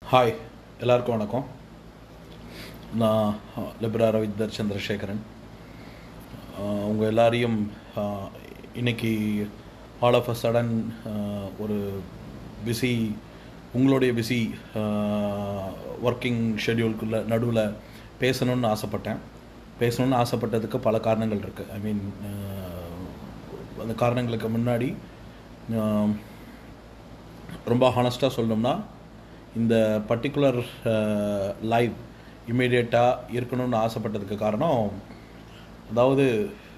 Hi எல்லாருக்கும் வணக்கம் நான் லிப்ரா ரவிந்தர் சந்திரசேகரன் உங்கள் எல்லாரையும் ஆஹ், இன்னைக்கு ஆல் ஆஃப் அ சடன் ஒரு பிஸி உங்களுடைய பிஸி ஒர்க்கிங் ஷெட்யூல்குள்ள நடுவில் பேசணும்னு ஆசைப்பட்டேன் பேசணும்னு ஆசைப்பட்டதுக்கு பல காரணங்கள் இருக்குது ஐ மீன் அந்த காரணங்களுக்கு முன்னாடி ஆஹ், ரொம்ப ஹானஸ்ட்டாக சொல்லணும்னா இந்த பர்டிகுலர் லைவ் இமீடியட்டாக இருக்கணும்னு ஆசைப்பட்டதுக்கு காரணம் அதாவது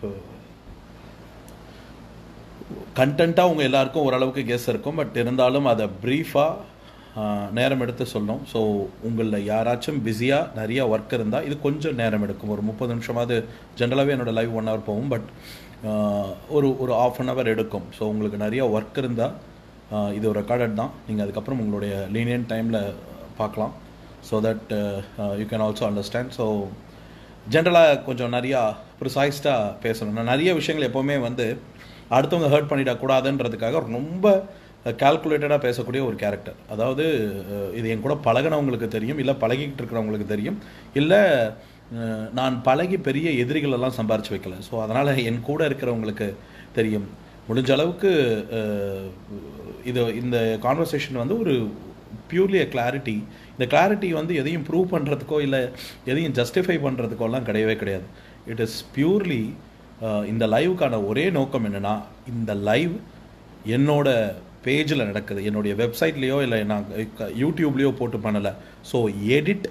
கண்டென்ட்டாக உங்கள் எல்லாருக்கும் ஓரளவுக்கு கெஸ் இருக்கும் பட் இருந்தாலும் அதை ப்ரீஃபாக நேரம் எடுத்து சொல்லணும் ஸோ உங்களில் யாராச்சும் பிஸியாக நிறைய ஒர்க் இருந்தால் இது கொஞ்சம் நேரம் எடுக்கும் ஒரு முப்பது நிமிஷமாவது ஜென்ரலாகவே என்னோட லைவ் ஒன் ஹவர் போகும் பட் ஒரு ஒரு ஆஃப் அன் ஹவர் எடுக்கும் ஸோ உங்களுக்கு நிறைய ஒர்க் இருந்தால் இது ஒரு ரெக்கார்டட் தான் நீங்கள் அதுக்கப்புறம் உங்களுடைய லீனியன் டைமில் பார்க்கலாம் so that you can also understand so ஜென்ரலாக கொஞ்சம் நிறையா ப்ரிசைஸ்டாக பேசணும் நான் நிறைய விஷயங்கள் எப்போவுமே வந்து அடுத்தவங்க ஹர்ட் பண்ணிடக்கூடாதுன்றதுக்காக ரொம்ப கால்குலேட்டடாக பேசக்கூடிய ஒரு கேரக்டர் அதாவது அஹ், இது என் கூட பழகினவங்களுக்கு தெரியும் இல்லை பழகிக்கிட்டு இருக்கிறவங்களுக்கு தெரியும் இல்லை அஹ், நான் பழகி பெரிய எதிரிகள் எல்லாம் சம்பாரிச்சு வைக்கல ஸோ அதனால் என் கூட இருக்கிறவங்களுக்கு தெரியும் முடிஞ்ச அளவுக்கு அஹ், இது இந்த கான்வர்சேஷன் வந்து ஒரு பியூர்லி அ கிளாரிட்டி இந்த கிளாரிட்டி வந்து எதையும் ப்ரூவ் பண்ணுறதுக்கோ இல்லை எதையும் ஜஸ்டிஃபை பண்ணுறதுக்கோலாம் கிடையவே கிடையாது இட் இஸ் பியூர்லி இந்த லைவுக்கான ஒரே நோக்கம் என்னென்னா இந்த லைவ் என்னோட பேஜில் நடக்குது என்னுடைய வெப்சைட்லேயோ இல்லை நான் க- யூடியூப்லேயோ போட்டு பண்ணலை ஸோ எடிட்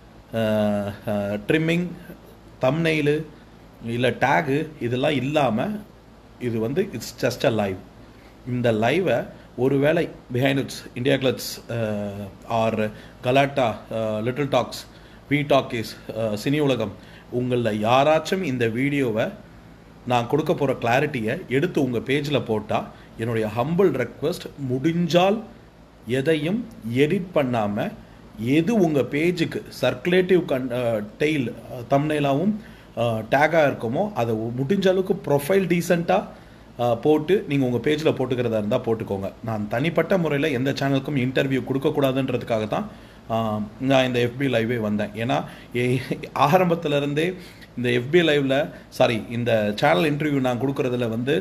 ட்ரிம்மிங் தம்னெயிலு இல்லை டேகு இதெல்லாம் இல்லாமல் இது வந்து இட்ஸ் ஜஸ்ட் அ லைவ் இந்த லைவை ஒருவேளை behind it's India glitz or Galatta little talks V talkies cine Ulagam உங்களில் யாராச்சும் இந்த வீடியோவை நான் கொடுக்க போகிற கிளாரிட்டியை எடுத்து உங்கள் பேஜில் போட்டால் என்னுடைய ஹம்பிள் ரெக்வெஸ்ட் முடிஞ்சால் எதையும் எடிட் பண்ணாமல் எது உங்கள் பேஜுக்கு சர்க்குலேட்டிவ் கன் டெய்ல் தம்னைலாவும் டேக்காக இருக்குமோ அதை முடிஞ்ச அளவுக்கு ப்ரொஃபைல் டீசெண்டாக போட்டு நீங்கள் உங்கள் பேஜில் போட்டுக்கிறதா இருந்தால் போட்டுக்கோங்க நான் தனிப்பட்ட முறையில் எந்த சேனலுக்கும் இன்டர்வியூ கொடுக்கக்கூடாதுன்றதுக்காக தான் ஆஹ், நான் இந்த எஃபி லைவே வந்தேன் ஏன்னா ஏ- ஆரம்பத்துல இருந்தே இந்த எஃபி லைவில் சாரி இந்த சேனல் இன்டர்வியூ நான் கொடுக்குறதுல வந்து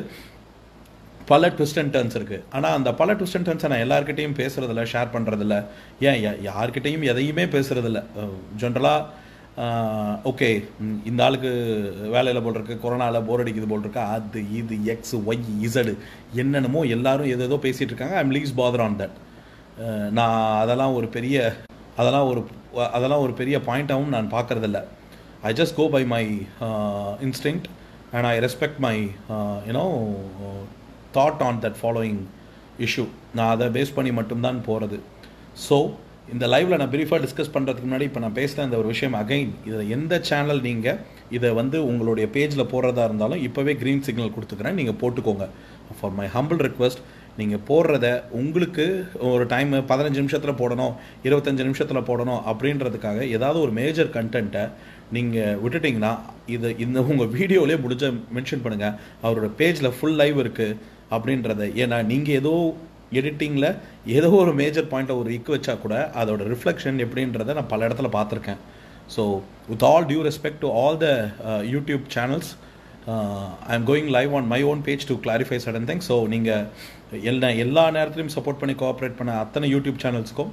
பல ட்விஸ்ட் அண்ட் டர்ன்ஸ் இருக்குது ஆனால் அந்த பல ட்விஸ்ட் அண்ட் டர்ன்ஸை நான் எல்லாருக்கிட்டையும் பேசுகிறதில்ல ஷேர் பண்ணுறதில்ல ஏன் யா- யார்கிட்டயும் எதையுமே பேசுகிறதில்ல ஜென்ரலாக ஓகே இந்த ஆளுக்கு வேலையில் போல் இருக்கு கொரோனாவில் போர் அடிக்குது போல் இருக்கு அது இது எக்ஸ் ஒய் இசடு என்னென்னமோ எல்லாரும் எதேதோ பேசிகிட்டு இருக்காங்க I'm least bother on that நான் அதெல்லாம் ஒரு பெரிய அதெல்லாம் ஒரு அதெல்லாம் ஒரு பெரிய பாயிண்ட்டாகவும் நான் பார்க்கறதில்ல I just go by my instinct and I respect my you know thought on that following issue நான் அதை பேஸ் பண்ணி மட்டும்தான் போகிறது ஸோ இந்த லைவில் நான் பிரீஃபாக டிஸ்கஸ் பண்ணுறதுக்கு முன்னாடி இப்போ நான் பேசின இந்த ஒரு விஷயம் அகைன் இதில் எந்த சேனல் நீங்கள் இதை வந்து உங்களுடைய பேஜில் போடுறதா இருந்தாலும் இப்போவே க்ரீன் சிக்னல் கொடுத்துக்கிறேன் நீங்கள் போட்டுக்கோங்க ஃபார் மை ஹம்பிள் ரிக்வெஸ்ட் நீங்கள் போடுறத உங்களுக்கு ஒரு டைம் பதினஞ்சு நிமிஷத்தில் போடணும் இருபத்தஞ்சு நிமிஷத்தில் போடணும் அப்படின்றதுக்காக ஏதாவது ஒரு மேஜர் கண்டென்ட்டை நீங்கள் விட்டுட்டிங்கன்னா இது இந்த உங்கள் வீடியோலேயே முடிஞ்ச மென்ஷன் பண்ணுங்கள் அவரோட பேஜில் ஃபுல் லைவ் இருக்குது அப்படின்றத ஏன்னா நீங்கள் ஏதோ எடிட்டிங்கில் ஏதோ ஒரு மேஜர் பாயிண்ட்டை ஒரு இக்கு வச்சா கூட அதோட ரிஃப்ளெக்ஷன் எப்படின்றத நான் பல இடத்துல பார்த்துருக்கேன் so with all due respect to all the YouTube channels I am going live on my own page to clarify sudden thing so நீங்கள் எல்லா எல்லா நேரத்துலையும் சப்போர்ட் பண்ணி கோஆப்ரேட் பண்ண அத்தனை யூடியூப் சேனல்ஸ்க்கும்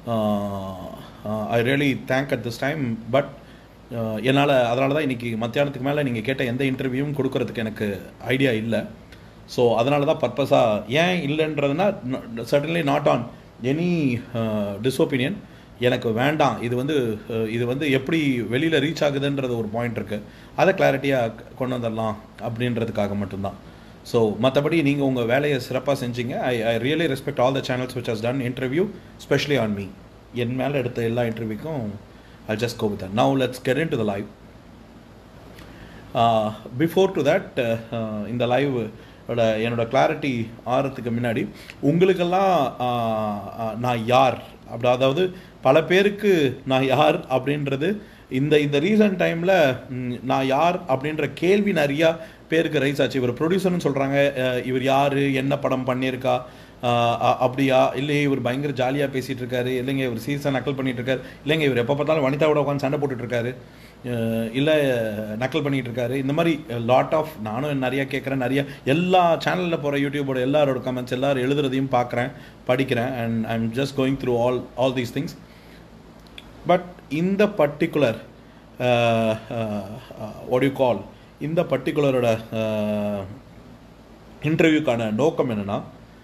I really thank at this time but என்னால் அதனால தான் இன்றைக்கி மத்தியானத்துக்கு மேலே நீங்கள் கேட்ட எந்த இன்டர்வியூவும் கொடுக்கறதுக்கு எனக்கு ஐடியா இல்லை ஸோ அதனால தான் பர்பஸாக ஏன் இல்லைன்றதுனா suddenly not on any disopinion எனக்கு வேண்டாம் இது வந்து அஹ், இது வந்து எப்படி வெளியில் ரீச் ஆகுதுன்றது ஒரு பாயிண்ட் இருக்குது அதை கிளாரிட்டியாக கொண்டு வந்துடலாம் அப்படின்றதுக்காக மட்டும்தான் ஸோ மற்றபடி நீங்கள் உங்கள் வேலையை சிறப்பாக செஞ்சீங்க I I really respect all the channels which has done interview specially on me என் மேலே எடுத்த எல்லா இன்டர்வியூக்கும் I just go with now let's get into the live before to that இந்த லைவ் என்னோட கிளாரிட்டி ஆறதுக்கு முன்னாடி உங்களுக்கெல்லாம் ஆஹ், ஆஹ், நான் யார் அப்படி அதாவது பல பேருக்கு நான் யார் அப்படின்றது இந்த இந்த ரீசன்ட் டைமில் நான் யார் அப்படின்ற கேள்வி நிறையா பேருக்கு ரைஸ் ஆச்சு இவர் ப்ரொடியூசர்னு சொல்கிறாங்க இவர் யார் என்ன படம் பண்ணியிருக்கா ஆஹ் அ- அப்படியா இல்லை இவர் பயங்கர ஜாலியாக பேசிகிட்டு இருக்காரு இல்லைங்க இவர் சீரியஸாக நக்கல் பண்ணிட்டு இருக்காரு இல்லைங்க இவர் எப்போ பார்த்தாலும் வனிதாவோட உட்காந்து சண்டை போட்டுட்டு இருக்காரு அஹ் இல்லை நக்கல் பண்ணிட்டு இருக்காரு இந்த மாதிரி லாட் ஆஃப் நானும் நிறைய கேட்குறேன் நிறைய எல்லா சேனலில் போகிற யூடியூபோட எல்லாரோட கமெண்ட்ஸ் எல்லாரும் எழுதுறதையும் பார்க்குறேன் படிக்கிறேன் and I am just going through all all these things but இந்த பர்டிகுலர் what you கால் இந்த பர்டிகுலரோட இன்டர்வியூக்கான நோக்கம் என்னென்னா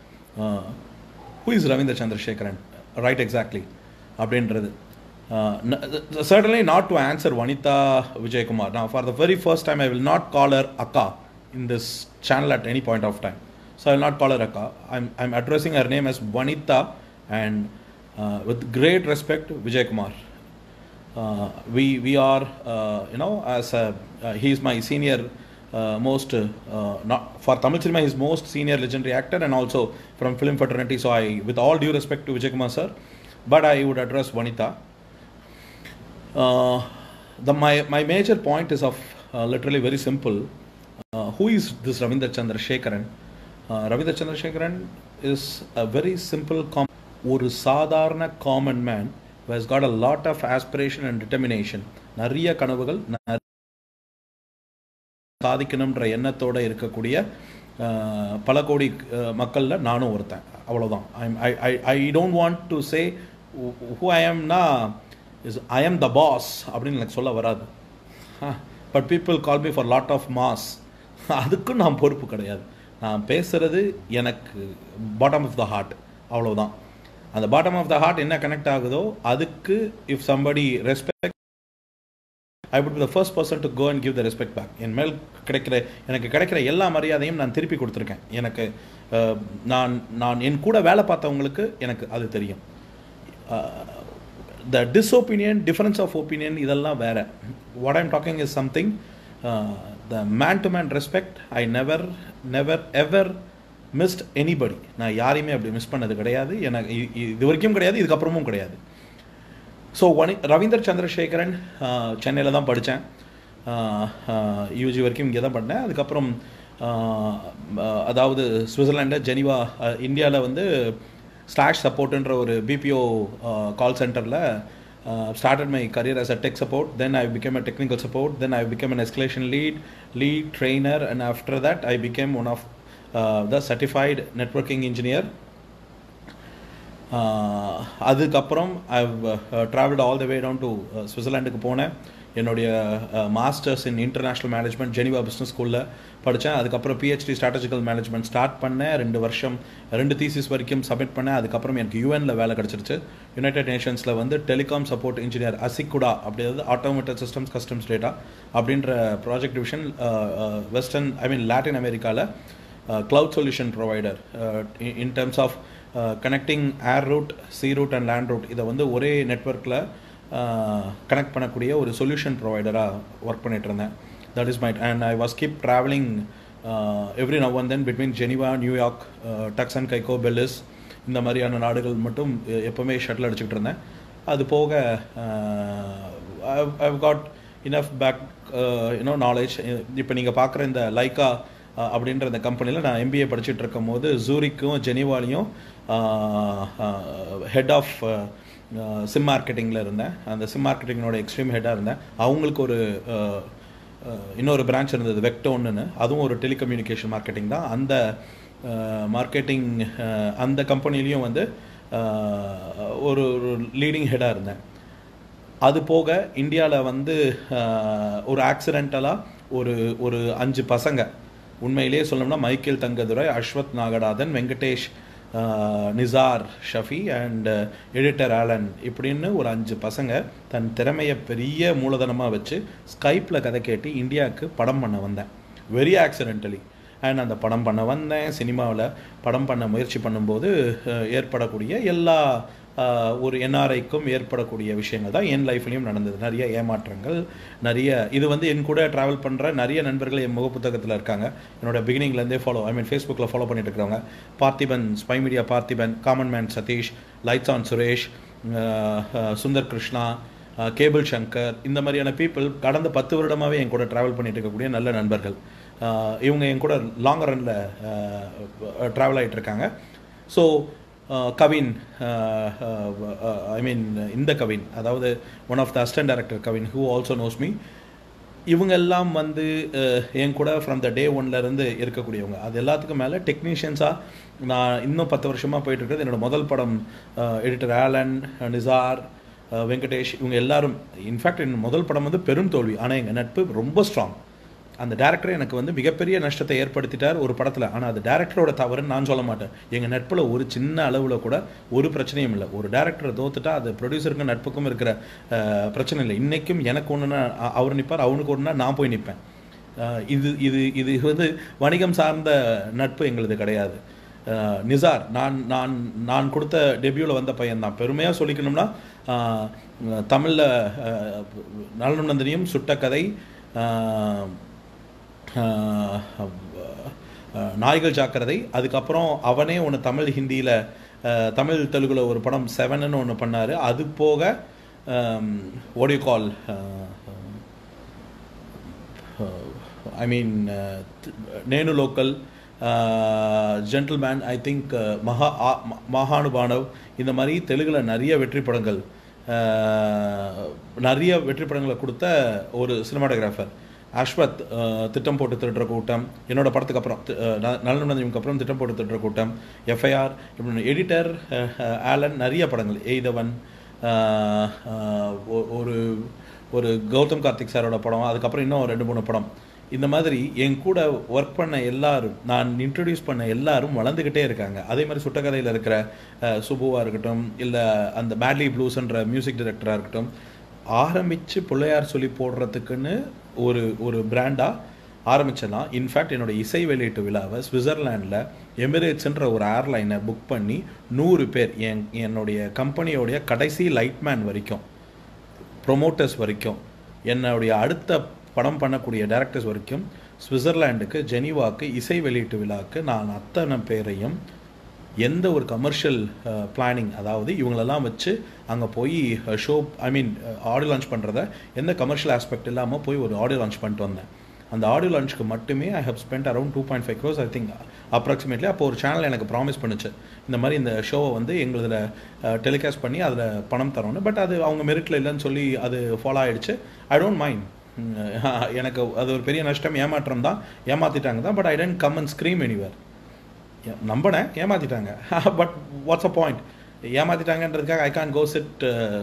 who is Ravinder Chandrasekaran right exactly அப்படின்றது certainly not to answer Vanitha Vijayakumar நான் for the very first time I will not call her அக்கா in this channel at any point of time so I will not call her அக்கா I'm I'm addressing her name as Vanitha and with great respect Vijayakumar uh, we we are uh, you know as a, uh, he is my senior uh, most uh, not for Tamil cinema he is most senior legendary actor and also from film fraternity so I with all due respect to Vijay Kumar sir but I would address Vanita uh, the my my major point is of uh, literally very simple uh, who is this Ravindra Chandrasekharan uh, Ravindra Chandrasekharan is a very simple com- ஒரு சாதாரண common man who has got a lot of aspiration and determination நிறைய கனவுகள் நிறைய சாதிக்கணுன்ற எண்ணத்தோட இருக்கக்கூடிய அஹ், பல கோடி அஹ், மக்கள்ல நானும் ஒருத்தன் அவ்வளோதான் I I I don't want to say who I ஆம்னா is I am the boss அப்படின்னு எனக்கு சொல்ல வராது but people call me for lot of mass அதுக்கும் நான் பொறுப்பு கிடையாது நான் பேசுறது எனக்கு பாட்டம் ஆஃப் த ஹார்ட் அவ்வளவுதான் அந்த பாட்டம் ஆஃப் த ஹார்ட் என்ன கனெக்ட் ஆகுதோ அதுக்கு if somebody respect I would be the first person to go and give the respect back என் மேல் கிடைக்கிற எனக்கு கிடைக்கிற எல்லா மரியாதையும் நான் திருப்பி கொடுத்துருக்கேன் எனக்கு அஹ், நான் நான் என் கூட வேலை பார்த்தவங்களுக்கு எனக்கு அது தெரியும் the disopinion difference of opinion இதெல்லாம் வேற what I'm talking is something the man to man respect I never never ever missed anybody நான் யாரையுமே அப்படி மிஸ் பண்ணது கிடையாது எனக்கு இ- இ- இது வரைக்கும் கிடையாது இதுக்கப்புறமும் கிடையாது ஸோ வனி ரவீந்தர் சந்திரசேகரன் சென்னையில் தான் படித்தேன் யூஜி வரைக்கும் இங்கே தான் பண்ணேன் அதுக்கப்புறம் ஆஹ், ஆஹ், அதாவது சுவிட்சர்லாண்டு ஜெனிவா இந்தியாவில் வந்து ஸ்லாஷ் சப்போர்ட்டுன்ற ஒரு பிபிஓ கால் சென்டரில் started my career as a tech support then i became a technical support then i became an escalation lead lead trainer and after that i became one of uh, the certified networking engineer ஆஹ் அதுக்கப்புறம் I travelled all the way down to சுவிட்சர்லாண்டுக்கு போனேன் என்னுடைய masters in international management Geneva business ஸ்கூலில் படித்தேன் அதுக்கப்புறம் PhD strategical management start பண்ணேன் ரெண்டு வருஷம் ரெண்டு தீசிஸ் வரைக்கும் சப்மிட் பண்ணேன் அதுக்கப்புறம் எனக்கு யூஎனில் வேலை கிடச்சிருச்சு யுனைடெட் நேஷன்ஸில் வந்து டெலிகாம் சப்போர்ட் இன்ஜினியர் அசிக்குடா அப்படிங்கிறது ஆட்டோமேட்டட் சிஸ்டம்ஸ் கஸ்டம்ஸ் டேட்டா அப்படின்ற project division western I mean லாட்டின் அமெரிக்காவில் cloud solution provider uh, in, in terms of uh, connecting air route sea route and land route இதை வந்து ஒரே நெட்ஒர்க்கில் கனெக்ட் பண்ணக்கூடிய ஒரு சொல்யூஷன் ப்ரொவைடராக ஒர்க் பண்ணிட்டு இருந்தேன் that is my and I was keep travelling every now and then between Geneva New York Turks and Caicos Belize இந்த மாதிரியான நாடுகள் மட்டும் எ- எப்பவுமே ஷட்டில் அடிச்சுக்கிட்டு இருந்தேன் அது போக I've got enough back you know knowledge இப்போ நீங்கள் பார்க்குற இந்த லைக்கா அஹ், அப்படின்ற இந்த கம்பெனியில் நான் எம்பிஏ படிச்சுட்டு இருக்கும் போது ஜூரிக்கும் ஜெனிவாலையும் ஹெட் ஆஃப் சிம் மார்க்கெட்டிங்கில் இருந்தேன் அந்த சிம் மார்க்கெட்டிங்கோட எக்ஸ்ட்ரீம் ஹெட்டாக இருந்தேன் அவங்களுக்கு ஒரு அஹ், அஹ், இன்னொரு பிரான்ச் இருந்தது வெக்டோன்னு அதுவும் ஒரு டெலிகம்யூனிகேஷன் மார்க்கெட்டிங் தான் அந்த மார்க்கெட்டிங் அந்த கம்பெனிலையும் வந்து அஹ், ஒரு ஒரு லீடிங் ஹெடாக இருந்தேன் அது போக இந்தியாவில் வந்து அஹ், ஒரு ஆக்சிடென்டலாக ஒரு ஒரு அஞ்சு பசங்க உண்மையிலேயே சொல்லணும்னா மைக்கேல் தங்கதுரை அஸ்வத் நாகநாதன் வெங்கடேஷ் அஹ், Nisar Shafi and editor Alan இப்படின்னு ஒரு அஞ்சு பசங்க தன் திறமையை பெரிய மூலதனமாக வச்சு ஸ்கைப்பில் கதை கேட்டு இந்தியாவுக்கு படம் பண்ண வந்தேன் வெரி ஆக்சிடென்டலி அண்ட் அந்த படம் பண்ண வந்தேன் சினிமாவில் படம் பண்ண முயற்சி பண்ணும்போது அஹ், ஏற்படக்கூடிய எல்லா அஹ், ஒரு என்ஆர்ஐக்கும் ஏற்படக்கூடிய விஷயங்கள் தான் என் லைஃப்லையும் நடந்தது நிறைய ஏமாற்றங்கள் நிறைய இது வந்து என் கூட ட்ராவல் பண்ணுற நிறைய நண்பர்கள் என் முகப்புத்தகத்தில் இருக்காங்க என்னோட பிகினிங்லேருந்தே ஃபாலோ ஐ மீன் ஃபேஸ்புக்கில் ஃபாலோ பண்ணிட்டு இருக்கிறவங்க Parthiban spy media Parthiban common man Sathish lights on Suresh அஹ், அஹ், சுந்தர் கிருஷ்ணா அஹ், கேபிள் சங்கர் இந்த மாதிரியான பீப்புள் கடந்த பத்து வருடமாகவே என் கூட ட்ராவல் பண்ணிட்டு இருக்கக்கூடிய நல்ல நண்பர்கள் அஹ், இவங்க என் கூட லாங் ரனில் ட்ராவல் ஆகிட்டு இருக்காங்க ஸோ கவின் ஐ மீன் இந்த கவின் அதாவது one of the assistant director Kavin who also knows me இவங்க எல்லாம் வந்து அஹ், என் கூட ஃப்ரம் த டே இருந்து இருக்கக்கூடியவங்க அது எல்லாத்துக்கும் மேலே டெக்னீஷியன்ஸாக நான் இன்னும் பத்து வருஷமாக போயிட்டு இருக்கிறது என்னோட முதல் படம் எடிட்டர் ஆலன் நிசார் அஹ், வெங்கடேஷ் இவங்க எல்லாரும் இன்ஃபேக்ட் என் முதல் படம் வந்து பெரும் தோல்வி ஆனால் எங்கள் நட்பு ரொம்ப ஸ்ட்ராங் அந்த டேரக்டர் எனக்கு வந்து மிகப்பெரிய நஷ்டத்தை ஏற்படுத்திட்டார் ஒரு படத்தில் ஆனால் அது டேரக்டரோட தவறுன்னு நான் சொல்ல மாட்டேன் எங்கள் நட்பில் ஒரு சின்ன அளவில் கூட ஒரு பிரச்சனையும் இல்லை ஒரு டேரக்டரை தோத்துட்டா அது ப்ரொடியூசருக்கும் நட்புக்கும் இருக்கிற அஹ், பிரச்சனை இல்லை இன்றைக்கும் எனக்கு ஒன்றுனா அவர் நிற்பார் அவனுக்கு ஒன்றுனா நான் போய் நிற்பேன் அஹ், இது இது இது வந்து வணிகம் சார்ந்த நட்பு எங்களுது கிடையாது அஹ், நிசார் நான் நான் நான் கொடுத்த டெபியூவில் வந்த பையன் தான் பெருமையாக சொல்லிக்கணும்னா தமிழில் நலனும் நந்தினியும் சுட்ட கதை அஹ், ஆஹ் ஆஹ் நாய்கள் ஜாக்கிரதை அதுக்கப்புறம் அவனே ஒன்று தமிழ் ஹிந்தியில் தமிழ் தெலுங்குல ஒரு படம் செவன்னு ஒன்று பண்ணார் அது போக ஓடியோ கால் ஐ மீன் நேனு லோக்கல் ஜென்டில்மேன் ஐ திங்க் மகா ஆ- ம- மகானுபானவ் இந்த மாதிரி தெலுங்குல நிறைய வெற்றி படங்கள் ஆஹ், நிறைய வெற்றி படங்களை கொடுத்த ஒரு சினிமாட்டோகிராஃபர் அஸ்வத் அஹ், திட்டம் போட்டு திருடுற கூட்டம் என்னோட படத்துக்கு அப்புறம் தி- அஹ், ந- நலன் நந்தினிக்கு அப்புறம் திட்டம் போட்டு திருடுற கூட்டம் எஃப்ஐஆர் இப்படி எடிட்டர் ஆலன் நிறைய படங்கள் எய்தவன் அஹ், அஹ், ஒ- ஒரு ஒரு கௌதம் கார்த்திக் சாரோட படம் அதுக்கப்புறம் இன்னும் ரெண்டு மூணு படம் இந்த மாதிரி என் கூட ஒர்க் பண்ண எல்லாரும் நான் இன்ட்ரடியூஸ் பண்ண எல்லாரும் வளர்ந்துக்கிட்டே இருக்காங்க அதே மாதிரி சுட்டக்கதையில் இருக்கிற அஹ், சுபுவா இருக்கட்டும் இல்லை அந்த பேட்லி ப்ளூஸ்ன்ற மியூசிக் டைரக்டராக இருக்கட்டும் ஆரம்பித்து பிள்ளையார் சொல்லி போடுறதுக்குன்னு ஒரு ஒரு பிராண்டாக ஆரம்பிச்சேன்னா இன்ஃபேக்ட் என்னோட இசை வெளியீட்டு விழாவை சுவிட்சர்லாண்டில் எமிரேட்ஸ்ன்ற ஒரு ஏர்லைனை புக் பண்ணி நூறு பேர் என் என்னுடைய கம்பெனியோடைய கடைசி லைட்மேன் வரைக்கும் ப்ரொமோட்டர்ஸ் வரைக்கும் என்னுடைய அடுத்த படம் பண்ணக்கூடிய டேரக்டர்ஸ் வரைக்கும் சுவிட்சர்லாண்டுக்கு ஜெனீவாக்கு இசை வெளியீட்டு விழாக்கு நான் அத்தனை பேரையும் எந்த ஒரு கமர்ஷியல் பிளானிங் அதாவது இவங்களெல்லாம் வச்சு அங்கே போய் show I mean audio launch பண்ணுறத எந்த கமர்ஷியல் ஆஸ்பெக்ட் இல்லாமல் போய் ஒரு ஆடியோ லான்ச் பண்ணிட்டு வந்தேன் அந்த ஆடியோ லான்ச்சுக்கு மட்டுமே I have spend around two point five crores I think approximately அப்போ ஒரு சேனல் எனக்கு ப்ராமிஸ் பண்ணுச்சு இந்த மாதிரி இந்த ஷோவை வந்து எங்களுதில் டெலிகாஸ்ட் பண்ணி அதில் பணம் தரோன்னு பட் அது அவங்க மெரிட்டில் இல்லைன்னு சொல்லி அது ஃபாலோ ஆயிடுச்சு ஐ டோன்ட் மைண்ட் எனக்கு அது ஒரு பெரிய நஷ்டம் ஏமாற்றம் தான் ஏமாத்திட்டாங்க தான் but I didn't come and scream anywhere நம்பினேன் ஏமாத்திட்டாங்க பட் வாட்ஸ் அ பாயிண்ட் ஏமாத்திட்டாங்கன்றதுக்காக I can't go sit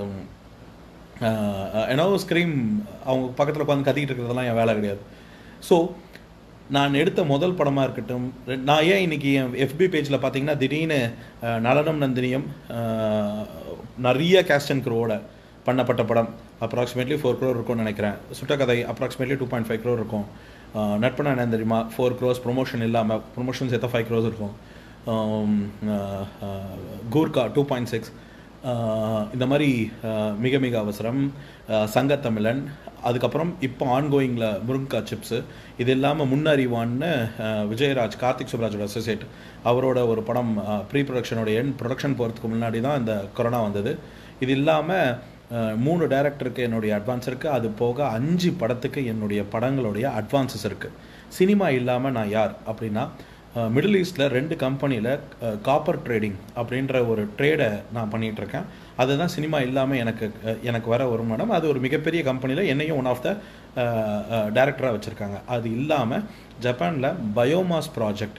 and scream அவங்க பக்கத்தில் உட்காந்து கத்திக்கிட்டு இருக்கிறதெல்லாம் என் வேலை கிடையாது ஸோ நான் எடுத்த முதல் படமாக இருக்கட்டும் ரெ- நான் ஏன் இன்னைக்கு என் எஃபி பேஜில் பார்த்தீங்கன்னா திடீர்னு அஹ், நலனம் நந்தினியும் அஹ், நிறைய கேஸ்ட் அண்ட் க்ரோட பண்ணப்பட்ட படம் அப்ராக்சிமேட்லி ஃபோர் க்ரோர் இருக்கும்னு நினைக்கிறேன் Sutta Kadhai approximately two point five crore இருக்கும் அஹ், நட்பனா என்ன தெரியுமா ஃபோர் க்ரோஸ் ப்ரொமோஷன் இல்லாமல் ப்ரொமோஷன் சேர்த்தா ஃபைவ் க்ரோஸ் இருக்கும் ஆம், அஹ், அஹ், கூர்கா டூ பாயிண்ட் சிக்ஸ் இந்த மாதிரி அஹ், மிக மிக அவசரம் அஹ், சங்கத்தமிழன் அதுக்கப்புறம் இப்போ ஆன்கோயிங்கில் முருங்கா சிப்ஸு இது இல்லாமல் முன்னறிவான்னு அஹ், விஜயராஜ் கார்த்திக் சுப்ராஜோட அசோசியேட் அவரோட ஒரு படம் ப்ரீ ப்ரொடக்ஷனோட என் ப்ரொடக்ஷன் போகிறதுக்கு முன்னாடி தான் இந்த கொரோனா வந்தது இது இல்லாமல் மூணு டேரக்டருக்கு என்னுடைய அட்வான்ஸ் இருக்குது அது போக அஞ்சு படத்துக்கு என்னுடைய படங்களுடைய அட்வான்சஸ் இருக்குது சினிமா இல்லாமல் நான் யார் அப்படின்னா மிடில் ஈஸ்டில் ரெண்டு கம்பெனியில் காப்பர் ட்ரேடிங் அப்படின்ற ஒரு ட்ரேடை நான் பண்ணிகிட்டு இருக்கேன் அதுதான் சினிமா இல்லாமல் எனக்கு அஹ், எனக்கு வர வருமானம் அது ஒரு மிகப்பெரிய கம்பெனியில் என்னையும் ஒன் ஆஃப் த டேரக்டராக வச்சுருக்காங்க அது இல்லாமல் ஜப்பானில் பயோமாஸ் ப்ராஜெக்ட்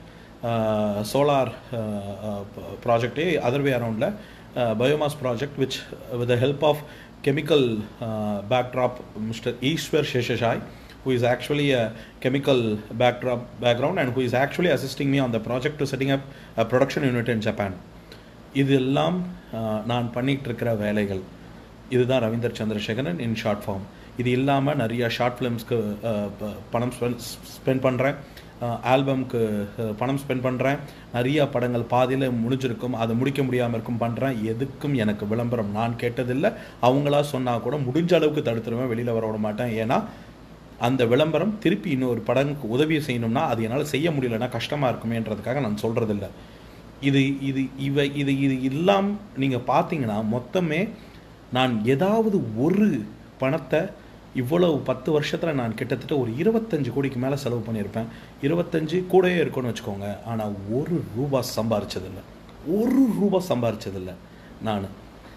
சோலார் ப்ராஜெக்டே அதர் வே அரவுண்டில் biomass project which with the help of chemical uh, backdrop Mr. Ishwar Sheshashai who is actually a chemical backdrop background and who is actually assisting me on the project to setting up a production unit in Japan இதெல்லாம் uh, நான் பண்ணிட்டு இருக்கிற வேலைகள் இதுதான் Ravindar Chandrasekaran in short form இது இல்லாமல் நிறைய short ஃபிலிம்ஸ்க்கு பணம் ஸ்பெண்ட் பண்ணுறேன் ஆல்பம்க்கு பணம் ஸ்பெண்ட் பண்ணுறேன் நிறைய படங்கள் பாதியில் முடிஞ்சிருக்கும் அது முடிக்க முடியாமல் இருக்கும் பண்ணுறேன் எதுக்கும் எனக்கு விளம்பரம் நான் கேட்டதில்லை அவங்களா சொன்னால் கூட முடிஞ்ச அளவுக்கு தடுத்துருவேன் வெளியில் வர விட மாட்டேன் ஏன்னா அந்த விளம்பரம் திருப்பி இன்னொரு படங்குக்கு உதவி செய்யணும்னா அது என்னால் செய்ய முடியலன்னா கஷ்டமாக இருக்குமேன்றதுக்காக நான் சொல்கிறதில்ல இது இது இவை இது இது எல்லாம் நீங்கள் பார்த்தீங்கன்னா மொத்தமே நான் ஏதாவது ஒரு பணத்தை இவ்வளவு பத்து வருஷத்தில் நான் கிட்டத்தட்ட ஒரு இருபத்தஞ்சு கோடிக்கு மேலே செலவு பண்ணியிருப்பேன் இருபத்தஞ்சு கூடயே இருக்கும்னு வச்சுக்கோங்க ஆனால் ஒரு ரூபா சம்பாரிச்சதில்லை ஒரு ரூபா சம்பாரிச்சதில்லை நான்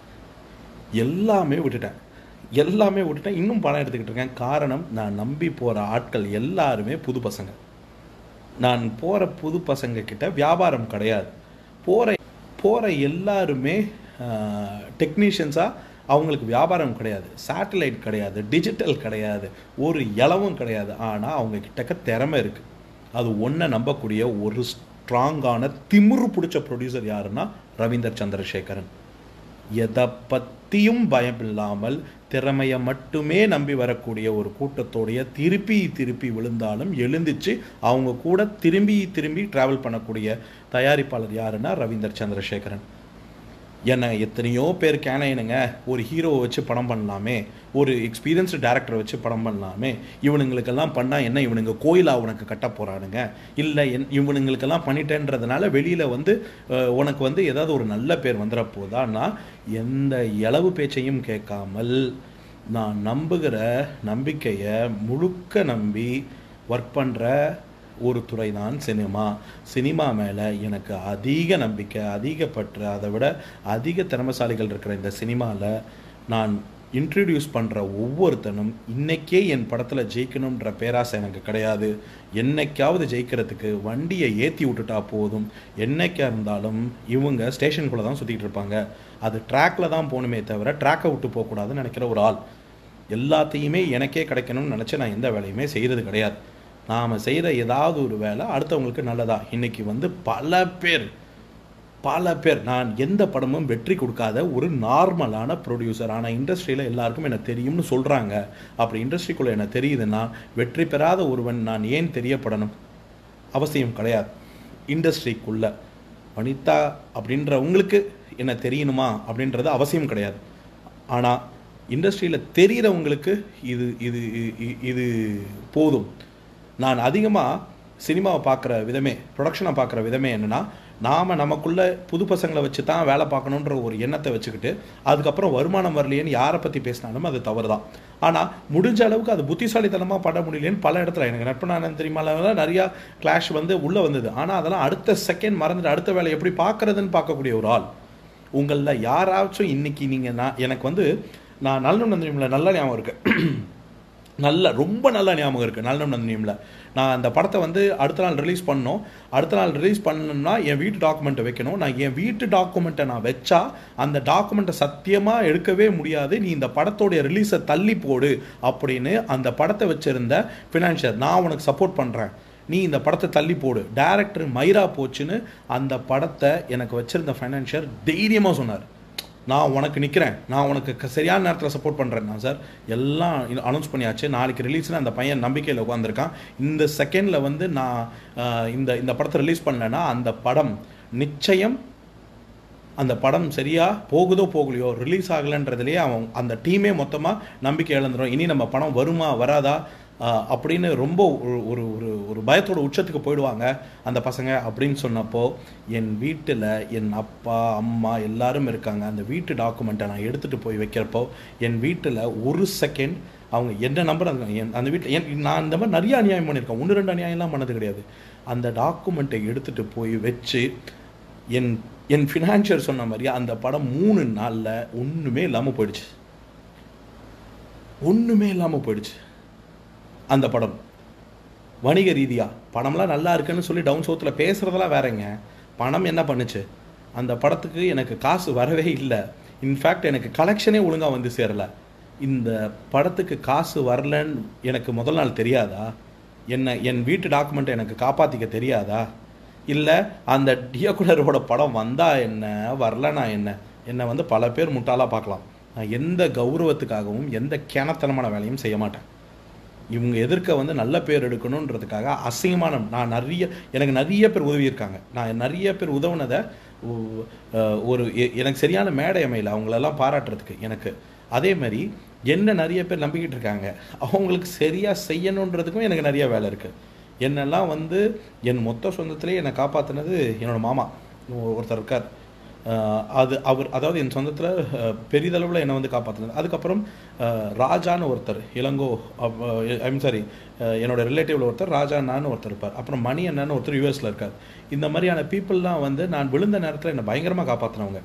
எல்லாமே விட்டுட்டேன் எல்லாமே விட்டுட்டேன் இன்னும் பணம் எடுத்துக்கிட்டு இருக்கேன் காரணம் நான் நம்பி போகிற ஆட்கள் எல்லாருமே புது பசங்க நான் போகிற புது பசங்க கிட்ட வியாபாரம் கிடையாது போகிற போகிற எல்லாருமே டெக்னீஷியன்ஸாக அவங்களுக்கு வியாபாரம் கிடையாது சேட்டலைட் கிடையாது டிஜிட்டல் கிடையாது ஒரு இலவும் கிடையாது ஆனால் அவங்க கிட்டக்க திறமை இருக்குது அது ஒன்றை நம்பக்கூடிய ஒரு ஸ்ட்ராங்கான திமிரு பிடிச்ச ப்ரொடியூசர் யாருன்னா ரவீந்தர் சந்திரசேகரன் எதை பற்றியும் பயம் இல்லாமல் திறமையை மட்டுமே நம்பி வரக்கூடிய ஒரு கூட்டத்தோடைய திருப்பி திருப்பி விழுந்தாலும் எழுந்திச்சு அவங்க கூட திரும்பி திரும்பி ட்ராவல் பண்ணக்கூடிய தயாரிப்பாளர் யாருன்னா ரவீந்தர் சந்திரசேகரன் என்ன எத்தனையோ பேர் கேனையனுங்க ஒரு ஹீரோவை வச்சு படம் பண்ணலாமே ஒரு எக்ஸ்பீரியன்ஸ்டு டேரக்டரை வச்சு படம் பண்ணலாமே இவனுங்களுக்கெல்லாம் பண்ணால் என்ன இவனுங்க கோயிலா உனக்கு கட்ட போகிறானுங்க இல்லை என் இவனுங்களுக்கெல்லாம் பண்ணிட்டேன்றதுனால வெளியில் வந்து அஹ், உனக்கு வந்து ஏதாவது ஒரு நல்ல பேர் வந்துட போதான்னா எந்த இளவு பேச்சையும் கேட்காமல் நான் நம்புகிற நம்பிக்கையை முழுக்க நம்பி ஒர்க் பண்ணுற ஒரு துறை தான் சினிமா சினிமா மேலே எனக்கு அதிக நம்பிக்கை அதிக பற்று அதை விட அதிக திறமைசாலிகள் இருக்கிற இந்த சினிமாவில் நான் இன்ட்ரடியூஸ் பண்ணுற ஒவ்வொருத்தனும் இன்னைக்கே என் படத்தில் ஜெயிக்கணுன்ற பேராசை எனக்கு கிடையாது என்னைக்காவது ஜெயிக்கிறதுக்கு வண்டியை ஏற்றி விட்டுட்டா போதும் என்னைக்கா இருந்தாலும் இவங்க ஸ்டேஷனுக்குள்ளே தான் சுற்றிட்டு இருப்பாங்க அது ட்ராக்ல தான் போகணுமே தவிர ட்ராக்கை விட்டு போகக்கூடாதுன்னு நினைக்கிற ஒரு ஆள் எல்லாத்தையுமே எனக்கே கிடைக்கணும்னு நினச்சி நான் எந்த வேலையுமே செய்கிறது கிடையாது நாம் செய்கிற ஏதாவது ஒரு வேலை அடுத்தவங்களுக்கு நல்லதா இன்னைக்கு வந்து பல பேர் பல பேர் நான் எந்த படமும் வெற்றி கொடுக்காத ஒரு நார்மலான ப்ரொடியூசர் ஆனால் இண்டஸ்ட்ரியில் எல்லாருக்கும் எனக்கு தெரியும்னு சொல்கிறாங்க அப்படி இண்டஸ்ட்ரிக்குள்ளே எனக்கு தெரியுதுன்னா வெற்றி பெறாத ஒருவன் நான் ஏன் தெரியப்படணும் அவசியம் கிடையாது இண்டஸ்ட்ரிக்குள்ள வனிதா அப்படின்ற உங்களுக்கு என்ன தெரியணுமா அப்படின்றது அவசியம் கிடையாது ஆனால் இண்டஸ்ட்ரியில் தெரிகிறவங்களுக்கு இது இது இ- இது போதும் நான் அதிகமாக சினிமாவை பார்க்குற விதமே ப்ரொடக்ஷனை பார்க்குற விதமே என்னென்னா நாம் நமக்குள்ள புது பசங்களை வச்சு தான் வேலை பார்க்கணுன்ற ஒரு எண்ணத்தை வச்சுக்கிட்டு அதுக்கப்புறம் வருமானம் வரலையேன்னு யாரை பற்றி பேசினாலும் அது தவறு தான் ஆனால் முடிஞ்ச அளவுக்கு அது புத்திசாலித்தனமாக பண்ண முடியலையேன்னு பல இடத்துல எனக்கு நட்பனானன் தெரியுமா நிறையா கிளாஷ் வந்து உள்ளே வந்தது ஆனால் அதெல்லாம் அடுத்த செகண்ட் மறந்துட்டு அடுத்த வேலை எப்படி பார்க்குறதுன்னு பார்க்கக்கூடிய ஒரு ஆள் உங்களில் யாராச்சும் இன்னைக்கு நீங்கள் நான் எனக்கு வந்து நான் நல்ல தெரியுமில்ல நல்ல ஞாபகம் இருக்கு நல்ல ரொம்ப நல்ல ஞாபகம் இருக்குது நல்ல நந்தினியமில் நான் அந்த படத்தை வந்து அடுத்த நாள் ரிலீஸ் பண்ணோம் அடுத்த நாள் ரிலீஸ் பண்ணணும்னா என் வீட்டு டாக்குமெண்ட்டை வைக்கணும் நான் என் வீட்டு டாக்குமெண்ட்டை நான் வச்சா அந்த டாக்குமெண்ட்டை சத்தியமாக எடுக்கவே முடியாது நீ இந்த படத்தோடைய ரிலீஸை தள்ளி போடு அப்படின்னு அந்த படத்தை வச்சிருந்த ஃபினான்ஷியர் நான் உனக்கு சப்போர்ட் பண்ணுறேன் நீ இந்த படத்தை தள்ளி போடு டேரக்டர் மைரா போச்சுன்னு அந்த படத்தை எனக்கு வச்சிருந்த ஃபைனான்ஷியர் தைரியமாக சொன்னார் நான் உனக்கு நிற்கிறேன் நான் உனக்கு க- சரியான நேரத்தில் சப்போர்ட் பண்ணுறேன் நான் சார் எல்லாம் அனௌன்ஸ் பண்ணியாச்சு நாளைக்கு ரிலீஸ்னு அந்த பையன் நம்பிக்கையில் உட்காந்துருக்கான் இந்த செகண்டில் வந்து நான் ஆஹ், இந்த இந்த படத்தை ரிலீஸ் பண்ணலைன்னா அந்த படம் நிச்சயம் அந்த படம் சரியா போகுதோ போகலையோ ரிலீஸ் ஆகலைன்றதுலேயே அவன் அந்த டீமே மொத்தமாக நம்பிக்கை இழந்துடும் இனி நம்ம படம் வருமா வராதா ஆஹ், அப்படின்னு ரொம்ப ஒரு ஒரு ஒரு ஒரு பயத்தோட உச்சத்துக்கு போயிடுவாங்க அந்த பசங்க அப்படின்னு சொன்னப்போ என் வீட்டில் என் அப்பா அம்மா எல்லாரும் இருக்காங்க அந்த வீட்டு டாக்குமெண்ட்டை நான் எடுத்துகிட்டு போய் வைக்கிறப்போ என் வீட்டில் ஒரு செகண்ட் அவங்க என்ன நம்பர் அந்த என் அந்த வீட்டில் என் நான் இந்த மாதிரி நிறைய அநியாயம் பண்ணியிருக்கேன் ஒன்று ரெண்டு அநியாயம்லாம் பண்ணது கிடையாது அந்த டாக்குமெண்ட்டை எடுத்துகிட்டு போய் வச்சு என் என் ஃபினான்ஷியர் சொன்ன மாதிரி அந்த படம் மூணு நாளில் ஒன்றுமே இல்லாமல் போயிடுச்சு ஒன்றுமே இல்லாமல் போயிடுச்சு அந்த படம் வணிக ரீதியாக படம்லாம் நல்லா இருக்குன்னு சொல்லி டவுன் சவுத்தில் பேசுகிறதெல்லாம் வேறங்க பணம் என்ன பண்ணுச்சு அந்த படத்துக்கு எனக்கு காசு வரவே இல்லை இன்ஃபேக்ட் எனக்கு கலெக்ஷனே ஒழுங்காக வந்து சேரலை இந்த படத்துக்கு காசு வரலன்னு எனக்கு முதல் நாள் தெரியாதா என்ன என் வீட்டு டாக்குமெண்ட்டை எனக்கு காப்பாற்றிக்க தெரியாதா இல்லை அந்த டியகுலரோட படம் வந்தா என்ன வரலனா என்ன என்னை வந்து பல பேர் முட்டாளாக பார்க்கலாம் நான் எந்த கௌரவத்துக்காகவும் எந்த கிணத்தனமான வேலையும் செய்ய மாட்டேன் இவங்க எதிர்க்க வந்து நல்ல பேர் எடுக்கணுன்றதுக்காக அசிங்கமான நான் நிறைய எனக்கு நிறைய பேர் உதவி இருக்காங்க நான் நிறைய பேர் உதவுனதை ஒ- அஹ் ஒரு எ- எனக்கு சரியான மேடை அமையல அவங்களெல்லாம் பாராட்டுறதுக்கு எனக்கு அதே மாதிரி என்ன நிறைய பேர் நம்பிக்கிட்டு இருக்காங்க அவங்களுக்கு சரியாக செய்யணுன்றதுக்கும் எனக்கு நிறைய வேலை இருக்குது என்னெல்லாம் வந்து என் மொத்த சொந்தத்திலே என்னை காப்பாற்றினது என்னோட மாமா ஒருத்தர் இருக்கார் அஹ், அது அவர் அதாவது என் சொந்தத்தில் பெரிதளவில் என்னை வந்து காப்பாற்றினது அதுக்கப்புறம் அஹ், ராஜான்னு ஒருத்தர் இளங்கோ ஐம் சாரி என்னோட ரிலேட்டிவ்ல ஒருத்தர் ராஜா அண்ணான்னு ஒருத்தர் இருப்பார் அப்புறம் மணி அண்ணான்னு ஒருத்தர் யூஎஸில் இருக்கார் இந்த மாதிரியான பீப்புளெலாம் வந்து நான் விழுந்த நேரத்தில் என்னை பயங்கரமாக காப்பாற்றினவங்க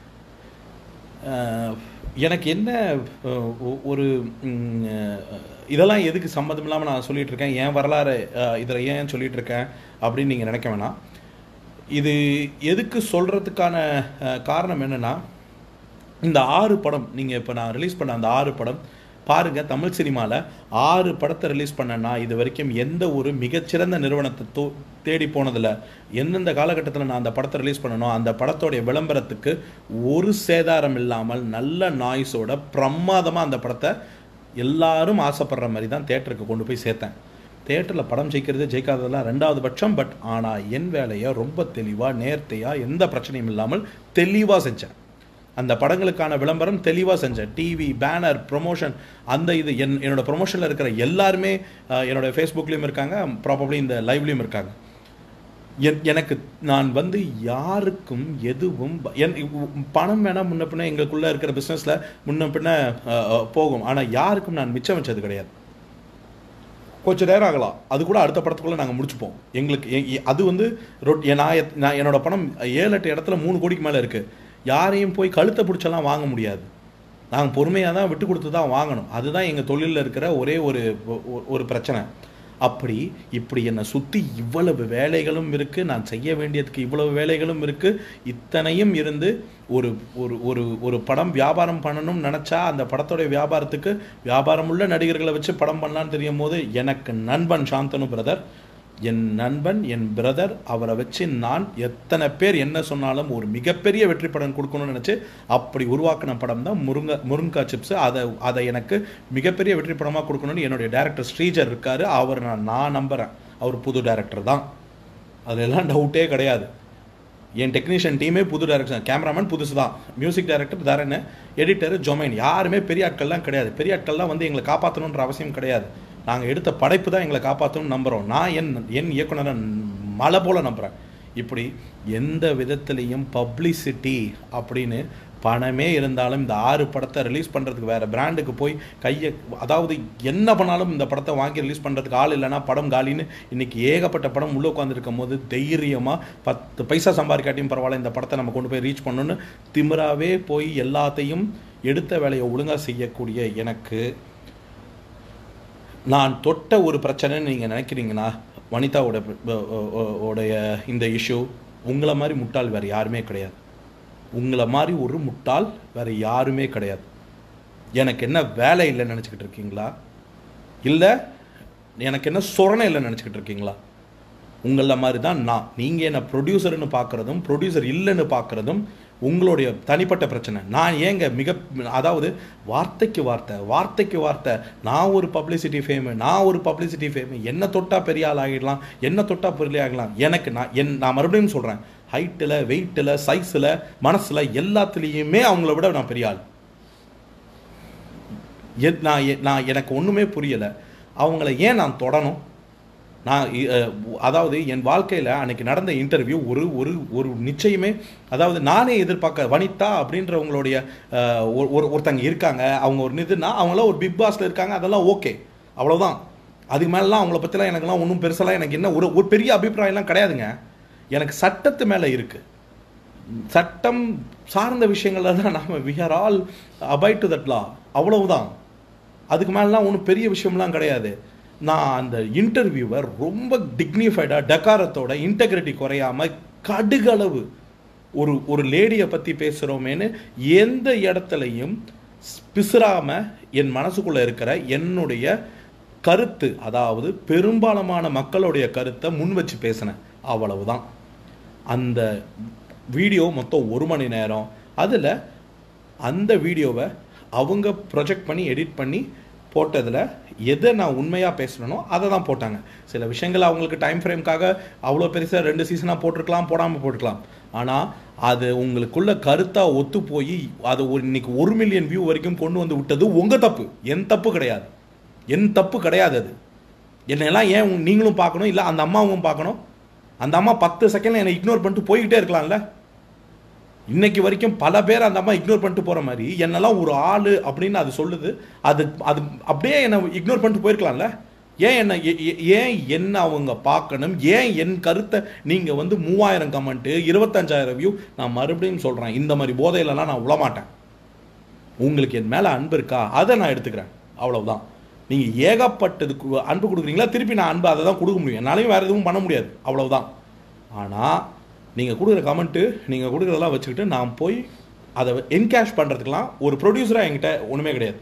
அஹ், எனக்கு என்ன அஹ், ஒ- ஒரு ம், அஹ், இதெல்லாம் எதுக்கு சம்மந்தம் இல்லாமல் நான் சொல்லிட்டு இருக்கேன் ஏன் வரலாறு இதில் ஏன் சொல்லிட்டு இருக்கேன் அப்படின்னு நீங்கள் நினைக்க வேணாம் இது எதுக்கு சொல்கிறதுக்கான காரணம் என்னென்னா இந்த ஆறு படம் நீங்கள் இப்போ நான் ரிலீஸ் பண்ண அந்த ஆறு படம் பாருங்கள் தமிழ் சினிமாவில் ஆறு படத்தை ரிலீஸ் பண்ணேன்னா இது வரைக்கும் எந்த ஒரு மிகச்சிறந்த நிறுவனத்தை தோ தேடி போனதில்ல எந்தெந்த காலகட்டத்தில் நான் அந்த படத்தை ரிலீஸ் பண்ணனோ அந்த படத்தோடைய விளம்பரத்துக்கு ஒரு சேதாரம் இல்லாமல் நல்ல நாய்ஸோட பிரமாதமாக அந்த படத்தை எல்லாரும் ஆசைப்படுற மாதிரி தான் தேட்டருக்கு கொண்டு போய் சேர்த்தேன் தேட்டரில் படம் ஜெயிக்கிறது ஜெயிக்காததெல்லாம் ரெண்டாவது பட்சம் பட் ஆனால் என் வேலையை ரொம்ப தெளிவாக நேர்த்தையாக எந்த பிரச்சனையும் இல்லாமல் தெளிவாக செஞ்சேன் அந்த படங்களுக்கான விளம்பரம் தெளிவாக செஞ்சேன் டிவி பேனர் ப்ரொமோஷன் அந்த இது என் என்னோட ப்ரொமோஷனில் இருக்கிற எல்லாருமே அஹ், என்னோட ஃபேஸ்புக்லேயும் இருக்காங்க ப்ராபப்ளி இந்த லைவ்லேயும் இருக்காங்க என்- எனக்கு நான் வந்து யாருக்கும் எதுவும் ப- என் இவ்- பணம் வேணால் முன்ன பின்ன எங்களுக்குள்ளே இருக்கிற பிஸ்னஸில் முன்ன பின்ன அஹ், அஹ், போகும் ஆனால் யாருக்கும் நான் மிச்சம் வச்சது கிடையாது கொஞ்சம் நேரம் ஆகலாம் அது கூட அடுத்த படத்துக்குள்ளே நாங்கள் முடிச்சுப்போம் எங்களுக்கு எ- எ- அது வந்து ரொட் எ- நான் எத்- நான் என்னோட பணம் ஏழு எட்டு இடத்துல மூணு கோடிக்கு மேலே இருக்குது யாரையும் போய் கழுத்தை பிடிச்செல்லாம் வாங்க முடியாது நாங்கள் பொறுமையாக தான் விட்டு கொடுத்து தான் வாங்கணும் அதுதான் எங்கள் தொழிலில் இருக்கிற ஒரே ஒரு ஒ- ஒரு பிரச்சனை அப்படி இப்படி என்னை சுற்றி இவ்வளவு வேலைகளும் இருக்குது நான் செய்ய வேண்டியதுக்கு இவ்வளவு வேலைகளும் இருக்குது இத்தனையும் இருந்து ஒரு ஒரு ஒரு ஒரு படம் வியாபாரம் பண்ணணும்னு நினச்சா அந்த படத்தோடைய வியாபாரத்துக்கு வியாபாரமுள்ள நடிகர்களை வச்சு படம் பண்ணலான்னு தெரியும் போது எனக்கு நண்பன் சாந்தனு பிரதர் என் நண்பன் என் பிரதர் அவரை வச்சு நான் எத்தனை பேர் என்ன சொன்னாலும் ஒரு மிகப்பெரிய வெற்றி படம் கொடுக்கணும்னு நினச்சி அப்படி உருவாக்கின படம் தான் முருங்கை முருங்கா சிப்ஸ் அதை அதை எனக்கு மிகப்பெரிய வெற்றி படமாக கொடுக்கணும்னு என்னுடைய டேரக்டர் ஸ்ரீஜர் இருக்கார் அவர் நான் நான் நம்புகிறேன் அவர் புது டேரக்டர் தான் அதெல்லாம் டவுட்டே கிடையாது என் டெக்னீஷியன் டீமே புது டேரக்ஷன் கேமராமேன் புதுசு தான் மியூசிக் டைரக்டர் தரேன்னு எடிட்டர் ஜொமைன் யாருமே பெரிய ஆட்கள்லாம் கிடையாது பெரிய ஆட்கள்லாம் வந்து எங்களை காப்பாற்றணுன்ற அவசியம் கிடையாது நாங்கள் எடுத்த படைப்பு தான் எங்களை காப்பாற்றணும்னு நம்புகிறோம் நான் என் என் இயக்குனரை மலை போல் நம்புகிறேன் இப்படி எந்த விதத்துலேயும் பப்ளிசிட்டி அப்படின்னு பணமே இருந்தாலும் இந்த ஆறு படத்தை ரிலீஸ் பண்ணுறதுக்கு வேறு பிராண்டுக்கு போய் கையை அதாவது என்ன பண்ணாலும் இந்த படத்தை வாங்கி ரிலீஸ் பண்ணுறதுக்கு ஆள் இல்லைன்னா படம் காலின்னு இன்னைக்கு ஏகப்பட்ட படம் உள்ளே உட்காந்துருக்கும் போது தைரியமாக பத்து பைசா சம்பாதிக்காட்டியும் பரவாயில்ல இந்த படத்தை நம்ம கொண்டு போய் ரீச் பண்ணணும்னு திமிராவே போய் எல்லாத்தையும் எடுத்த வேலையை ஒழுங்காக செய்யக்கூடிய எனக்கு நான் தொட்ட ஒரு பிரச்சனைன்னு நீங்கள் நினைக்கிறீங்கன்னா வனிதாவோட ப- ஓ- ஓ- உடைய இந்த இஷ்யூ உங்களை மாதிரி முட்டாள் வேறு யாருமே கிடையாது உங்களை மாதிரி ஒரு முட்டாள் வேறு யாருமே கிடையாது எனக்கு என்ன வேலை இல்லைன்னு நினச்சிக்கிட்டு இருக்கீங்களா இல்லை எனக்கு என்ன சொரணை இல்லைன்னு நினச்சிக்கிட்டு இருக்கீங்களா உங்கள மாதிரி தான் நான் நீங்கள் என்ன ப்ரொடியூசர்னு பார்க்குறதும் ப்ரொடியூசர் இல்லைன்னு பார்க்குறதும் உங்களுடைய தனிப்பட்ட பிரச்சனை நான் ஏங்க மிக அதாவது வார்த்தைக்கு வார்த்தை வார்த்தைக்கு வார்த்தை நான் ஒரு பப்ளிசிட்டி ஃபேமு நான் ஒரு பப்ளிசிட்டி ஃபேமு என்ன தொட்டா பெரிய ஆள் ஆகிடலாம் என்ன தொட்டா பெரிய ஆகலாம் எனக்கு நான் என் நான் மறுபடியும் சொல்கிறேன் ஹைட்டில் வெயிட்டில் சைஸில் மனசில் எல்லாத்துலேயுமே அவங்கள விட நான் பெரிய ஆள் எத்- நான் எ- நான் எனக்கு ஒன்றுமே புரியலை அவங்கள ஏன் நான் தொடணும் நான் இ- அஹ் அதாவது என் வாழ்க்கையில் அன்னைக்கு நடந்த இன்டர்வியூ ஒரு ஒரு ஒரு நிச்சயமே அதாவது நானே எதிர்பார்க்க வனிதா அப்படின்றவங்களுடைய அஹ், ஒரு ஒரு- ஒருத்தங்க இருக்காங்க அவங்க ஒரு இதுனா அவங்களாம் ஒரு பிக் பாஸில் இருக்காங்க அதெல்லாம் ஓகே அவ்வளோதான் அதுக்கு மேலாம் அவங்கள பற்றிலாம் எனக்குலாம் ஒன்றும் பெருசெல்லாம் எனக்கு என்ன ஒரு ஒரு பெரிய அபிப்பிராயம்லாம் கிடையாதுங்க எனக்கு சட்டத்து மேலே இருக்குது சட்டம் சார்ந்த விஷயங்கள்ல தான் நாம we are all abide to that law அவ்வளவுதான் அதுக்கு மேலாம் ஒன்றும் பெரிய விஷயம்லாம் கிடையாது நான் அந்த இன்டர்வியூவை ரொம்ப டிக்னிஃபைடாக டக்காரத்தோட இன்டெகிரிட்டி குறையாம கடுகளவு ஒரு ஒரு லேடியை பற்றி பேசுகிறோமேன்னு எந்த இடத்துலையும் பிசுறாம என் மனசுக்குள்ளே இருக்கிற என்னுடைய கருத்து அதாவது பெரும்பாலான மக்களுடைய கருத்தை முன் வச்சு பேசினேன் அவ்வளவுதான் அந்த வீடியோ மொத்தம் ஒரு மணி நேரம் அதில் அந்த வீடியோவை அவங்க ப்ரொஜெக்ட் பண்ணி எடிட் பண்ணி போட்டதில் எதை நான் உண்மையாக பேசுகிறேனோ அதை தான் போட்டாங்க சில விஷயங்கள் அவங்களுக்கு டைம் ஃப்ரேம்க்காக அவ்வளோ பெருசாக ரெண்டு சீசனாக போட்டிருக்கலாம் போடாமல் போட்டுக்கலாம் ஆனால் அது உங்களுக்குள்ள கருத்தாக ஒத்து போய் அது ஒரு இன்னைக்கு ஒரு மில்லியன் வியூ வரைக்கும் கொண்டு வந்து விட்டது உங்கள் தப்பு என் தப்பு கிடையாது என் தப்பு கிடையாது அது என்னெல்லாம் ஏன் உங்க- நீங்களும் பார்க்கணும் இல்லை அந்த அம்மாவும் பார்க்கணும் அந்த அம்மா பத்து செகண்ட்ல என்னை இக்னோர் பண்ணிட்டு போய்கிட்டே இருக்கலாம்ல இன்னைக்கு வரைக்கும் பல பேர் அந்த அம்மா இக்னோர் பண்ணிட்டு போகிற மாதிரி என்னெல்லாம் ஒரு ஆள் அப்படின்னு அது சொல்லுது அது அது அப்படியே என்னை இக்னோர் பண்ணிட்டு போயிருக்கலாம்ல ஏன் என்ன ஏ- ஏ- ஏன் என்ன அவங்க பார்க்கணும் ஏன் என் கருத்தை நீங்கள் வந்து மூவாயிரம் கமெண்ட்டு இருபத்தஞ்சாயிரம் வியூ நான் மறுபடியும் சொல்கிறேன் இந்த மாதிரி போதையிலலாம் நான் விழமாட்டேன் உங்களுக்கு என் மேலே அன்பு இருக்கா அதை நான் எடுத்துக்கிறேன் அவ்வளவுதான் நீங்கள் ஏகப்பட்டதுக்கு அன்பு கொடுக்குறீங்களா திருப்பி நான் அன்பு அதை தான் கொடுக்க முடியும் என்னாலையும் வேறு எதுவும் பண்ண முடியாது அவ்வளவுதான் ஆனால் நீங்கள் கொடுக்குற கமெண்ட்டு நீங்கள் கொடுக்குறதெல்லாம் வச்சுக்கிட்டு நான் போய் அதை என்கேஷ் பண்ணுறதுக்கெலாம் ஒரு ப்ரொடியூசராக என்கிட்ட ஒன்றுமே கிடையாது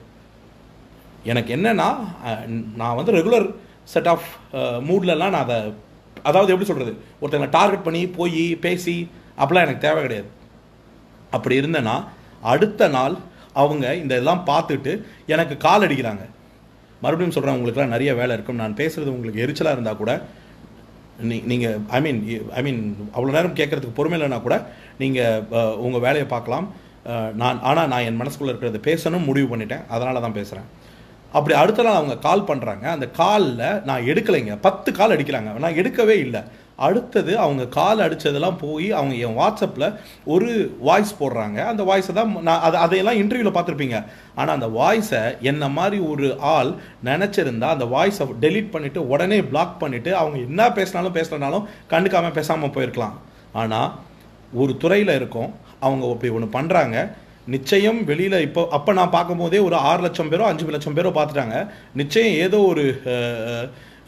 எனக்கு என்னன்னா அஹ், நான் வந்து ரெகுலர் செட் ஆஃப் மூட்லலாம் நான் அதை அதாவது எப்படி சொல்கிறது ஒருத்தங்களை டார்கெட் பண்ணி போய் பேசி அப்படிலாம் எனக்கு தேவை கிடையாது அப்படி இருந்தேன்னா அடுத்த நாள் அவங்க இந்த இதெல்லாம் பார்த்துட்டு எனக்கு கால் அடிக்கிறாங்க மறுபடியும் சொல்கிறேன் உங்களுக்குலாம் நிறைய வேலை இருக்கும் நான் பேசுகிறது உங்களுக்கு எரிச்சலாக இருந்தால் கூட நீ நீங்கள் ஐ மீன் ஐ மீன் அவ்வளோ நேரம் கேட்குறதுக்கு பொறுமை இல்லைனா கூட நீங்கள் உங்கள் வேலையை பார்க்கலாம் அஹ், நான் ஆனால் நான் என் மனசுக்குள்ளே இருக்கிறத பேசணும் முடிவு பண்ணிட்டேன் அதனால தான் பேசுகிறேன் அப்படி அடுத்த நாள் அவங்க கால் பண்ணுறாங்க அந்த காலில் நான் எடுக்கலைங்க பத்து கால் அடிக்கிறாங்க நான் எடுக்கவே இல்லை அடுத்தது அவங்க கால் அடித்ததெல்லாம் போய் அவங்க என் வாட்ஸ்அப்பில் ஒரு வாய்ஸ் போடுறாங்க அந்த வாய்ஸை தான் நான் அதை அதையெல்லாம் இன்டர்வியூவில் பார்த்துருப்பீங்க ஆனால் அந்த வாய்ஸை என்ன மாதிரி ஒரு ஆள் நினச்சிருந்தா அந்த வாய்ஸை டெலீட் பண்ணிவிட்டு உடனே பிளாக் பண்ணிவிட்டு அவங்க என்ன பேசினாலும் பேசலனாலும் கண்டுக்காமல் பேசாமல் போயிருக்கலாம் ஆனால் ஒரு துறையில் இருக்கோம் அவங்க அப்படி ஒன்று பண்ணுறாங்க நிச்சயம் வெளியில் இப்போ அப்போ நான் பார்க்கும்போதே ஒரு ஆறு லட்சம் பேரோ அஞ்சு லட்சம் பேரோ பார்த்துட்டாங்க நிச்சயம் ஏதோ ஒரு அஹ்,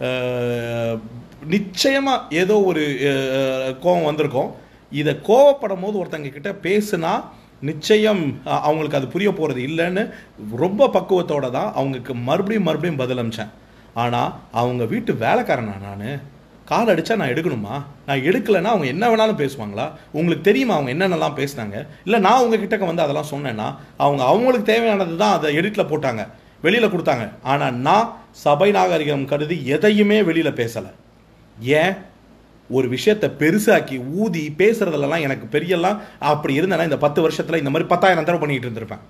அஹ், நிச்சயமா ஏதோ ஒரு அஹ், கோவம் வந்திருக்கும் இதை கோவப்படும் போது ஒருத்தங்க கிட்ட பேசுனா நிச்சயம் அஹ், அவங்களுக்கு அது புரிய போகிறது இல்லைன்னு ரொம்ப பக்குவத்தோட தான் அவங்களுக்கு மறுபடியும் மறுபடியும் பதில் அமிச்சேன் ஆனால் அவங்க வீட்டு வேலைக்காரனா நான் கால் அடிச்சா நான் எடுக்கணுமா நான் எடுக்கலைன்னா அவங்க என்ன வேணாலும் பேசுவாங்களா உங்களுக்கு தெரியுமா அவங்க என்னென்னலாம் பேசுனாங்க இல்லை நான் உங்க கிட்டக்க வந்து அதெல்லாம் சொன்னேன்னா அவங்க அவங்களுக்கு தேவையானது தான் அதை எடிட்டில் போட்டாங்க வெளியில் கொடுத்தாங்க ஆனால் நான் சபை நாகரிகம் கருதி எதையுமே வெளியில் பேசலை ஏன் ஒரு விஷயத்தை பெருசாக்கி ஊதி பேசுறதுலலாம் எனக்கு பெரியெல்லாம் அப்படி இருந்தேன்னா இந்த பத்து வருஷத்தில் இந்த மாதிரி பத்தாயிரம் தடவை பண்ணிக்கிட்டு இருந்திருப்பேன்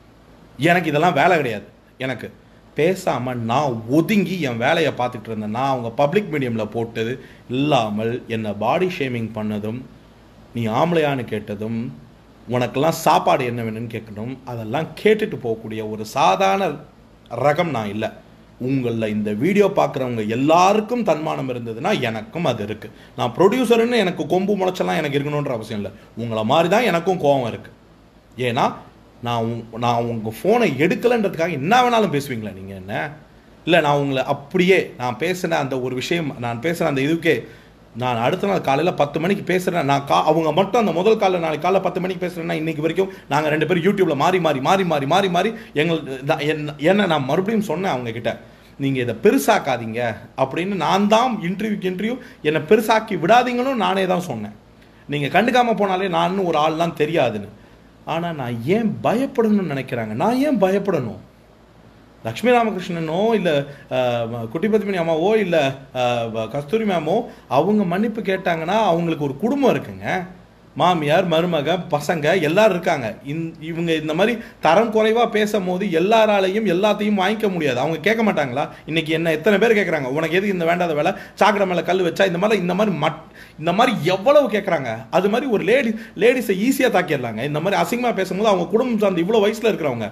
எனக்கு இதெல்லாம் வேலை கிடையாது எனக்கு பேசாமல் நான் ஒதுங்கி என் வேலையை பார்த்துக்கிட்டு இருந்தேன் நான் அவங்க பப்ளிக் மீடியமில் போட்டது இல்லாமல் என்னை பாடி ஷேமிங் பண்ணதும் நீ ஆம்பளையான்னு கேட்டதும் உனக்கெல்லாம் சாப்பாடு என்ன வேணும்னு கேட்கணும் அதெல்லாம் கேட்டுட்டு போகக்கூடிய ஒரு சாதாரண ரகம் நான் இல்லை உங்களில் இந்த வீடியோ பார்க்குறவங்க எல்லாருக்கும் தன்மானம் இருந்ததுன்னா எனக்கும் அது இருக்குது நான் ப்ரொடியூசர்னு எனக்கு கொம்பு முளைச்செல்லாம் எனக்கு இருக்கணுன்ற அவசியம் இல்லை உங்களை மாதிரி தான் எனக்கும் கோபம் இருக்குது ஏன்னா நான் உங்- நான் உங்கள் ஃபோனை எடுக்கலைன்றதுக்காக என்ன வேணாலும் பேசுவீங்களா நீங்கள் என்ன இல்லை நான் உங்களை அப்படியே நான் பேசின அந்த ஒரு விஷயம் நான் பேசுகிற அந்த இதுக்கே நான் அடுத்த நாள் காலையில் பத்து மணிக்கு பேசுகிறேன் நான் கா அவங்க மட்டும் அந்த முதல் காலையில் நாளைக்கு காலைல பத்து மணிக்கு பேசுகிறேன்னா இன்னைக்கு வரைக்கும் நாங்கள் ரெண்டு பேரும் யூடியூப்பில் மாறி மாறி மாறி மாறி மாறி மாறி எங்கள் நான் என்ன- என்ன நான் மறுபடியும் சொன்னேன் அவங்க கிட்ட நீங்கள் இதை பெருசாக்காதீங்க அப்படின்னு நான் தான் இன்டர்வியூக்கு இன்டர்வியூ என்னை பெருசாக்கி விடாதீங்கன்னு நானே தான் சொன்னேன் நீங்கள் கண்டுக்காமல் போனாலே நான் ஒரு ஆள்லாம் தெரியாதுன்னு ஆனால் நான் ஏன் பயப்படணும்னு நினைக்கிறாங்க நான் ஏன் பயப்படணும் லக்ஷ்மி ராமகிருஷ்ணனோ இல்லை குட்டி பத்மினி அம்மாவோ இல்லை கஸ்தூரி மேமோ அவங்க மன்னிப்பு கேட்டாங்கன்னா அவங்களுக்கு ஒரு குடும்பம் இருக்குங்க மாமியார் மருமக பசங்க எல்லாரும் இருக்காங்க இந் இவங்க இந்த மாதிரி தரம் குறைவாக பேசும்போது எல்லாராலையும் எல்லாத்தையும் வாங்கிக்க முடியாது அவங்க கேட்க மாட்டாங்களா இன்னைக்கு என்ன எத்தனை பேர் கேட்குறாங்க உனக்கு எதுக்கு இந்த வேண்டாத வேலை சாக்கடை மேலே கல் வச்சா இந்த மாதிரி இந்த மாதிரி மட் இந்த மாதிரி எவ்வளவு கேட்குறாங்க அது மாதிரி ஒரு லேடி லேடிஸை ஈஸியாக தாக்கிடலாங்க இந்த மாதிரி அசிங்கமாக பேசும்போது அவங்க குடும்பம் சார்ந்து இவ்வளோ வயசில் இருக்கிறவங்க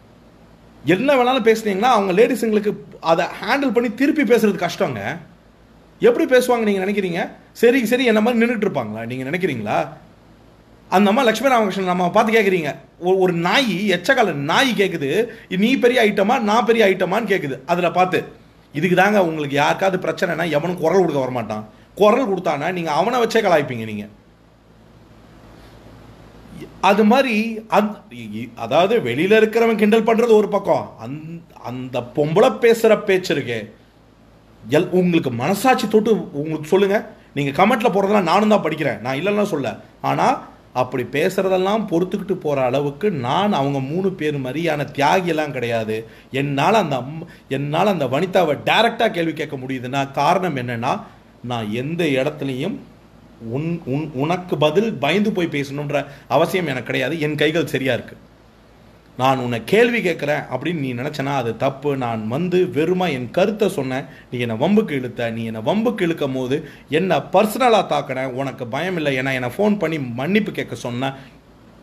என்ன வேணாலும் பேசுனீங்கன்னா அவங்க லேடிஸுங்களுக்கு அதை ஹேண்டில் பண்ணி திருப்பி பேசுறது கஷ்டங்க எப்படி பேசுவாங்க நீங்கள் நினைக்கிறீங்க சரி சரி என்ன மாதிரி நின்றுட்டு இருப்பாங்களா நீங்கள் நினைக்கிறீங்களா அந்த அம்மா லட்சுமி ராமகிருஷ்ணன் நம்ம பார்த்து கேட்குறீங்க ஒரு ஒரு நாய் எச்சக்கால நாய் கேட்குது நீ பெரிய ஐட்டமா நான் பெரிய ஐட்டமான்னு கேட்குது அதில் பார்த்து இதுக்கு தாங்க உங்களுக்கு யாருக்காவது பிரச்சனைனா எவனும் குரல் கொடுக்க வரமாட்டான் குரல் கொடுத்தானா நீங்கள் அவனை வச்சே கலாய்ப்பீங்க நீங்கள் அது மாதிரி அத்- இ- அதாவது வெளியில இருக்கிறவன் கிண்டல் பண்றது ஒரு பக்கம் அந்த அந்த பொம்பளை பேசுற பேச்சு இருக்கே எல் உங்களுக்கு மனசாட்சி தொட்டு உங்களுக்கு சொல்லுங்க நீங்க கமெண்ட்ல போறதெல்லாம் நானும் தான் படிக்கிறேன் நான் இல்லைன்னா சொல்ல ஆனா அப்படி பேசுறதெல்லாம் பொறுத்துக்கிட்டு போற அளவுக்கு நான் அவங்க மூணு பேர் மாதிரியான தியாகி எல்லாம் கிடையாது என்னால் அந்த அம்மா என்னால் அந்த வனிதாவை டைரக்டா கேள்வி கேட்க முடியுதுன்னா காரணம் என்னன்னா நான் எந்த இடத்துலையும் உன் உன் உனக்கு பதில் பயந்து போய் பேசணுன்ற அவசியம் எனக்கு கிடையாது என் கைகள் சரியா இருக்கு நான் உன்னை கேள்வி கேட்குறேன் அப்படின்னு நீ நினச்சனா அது தப்பு நான் வந்து வெறுமா என் கருத்தை சொன்னேன் நீ என்னை வம்புக்கு இழுத்த நீ என்னை வம்புக்கு இழுக்கும் போது என்னை பர்சனலாக தாக்கினேன் உனக்கு பயம் இல்லை ஏன்னா என்னை ஃபோன் பண்ணி மன்னிப்பு கேட்க சொன்ன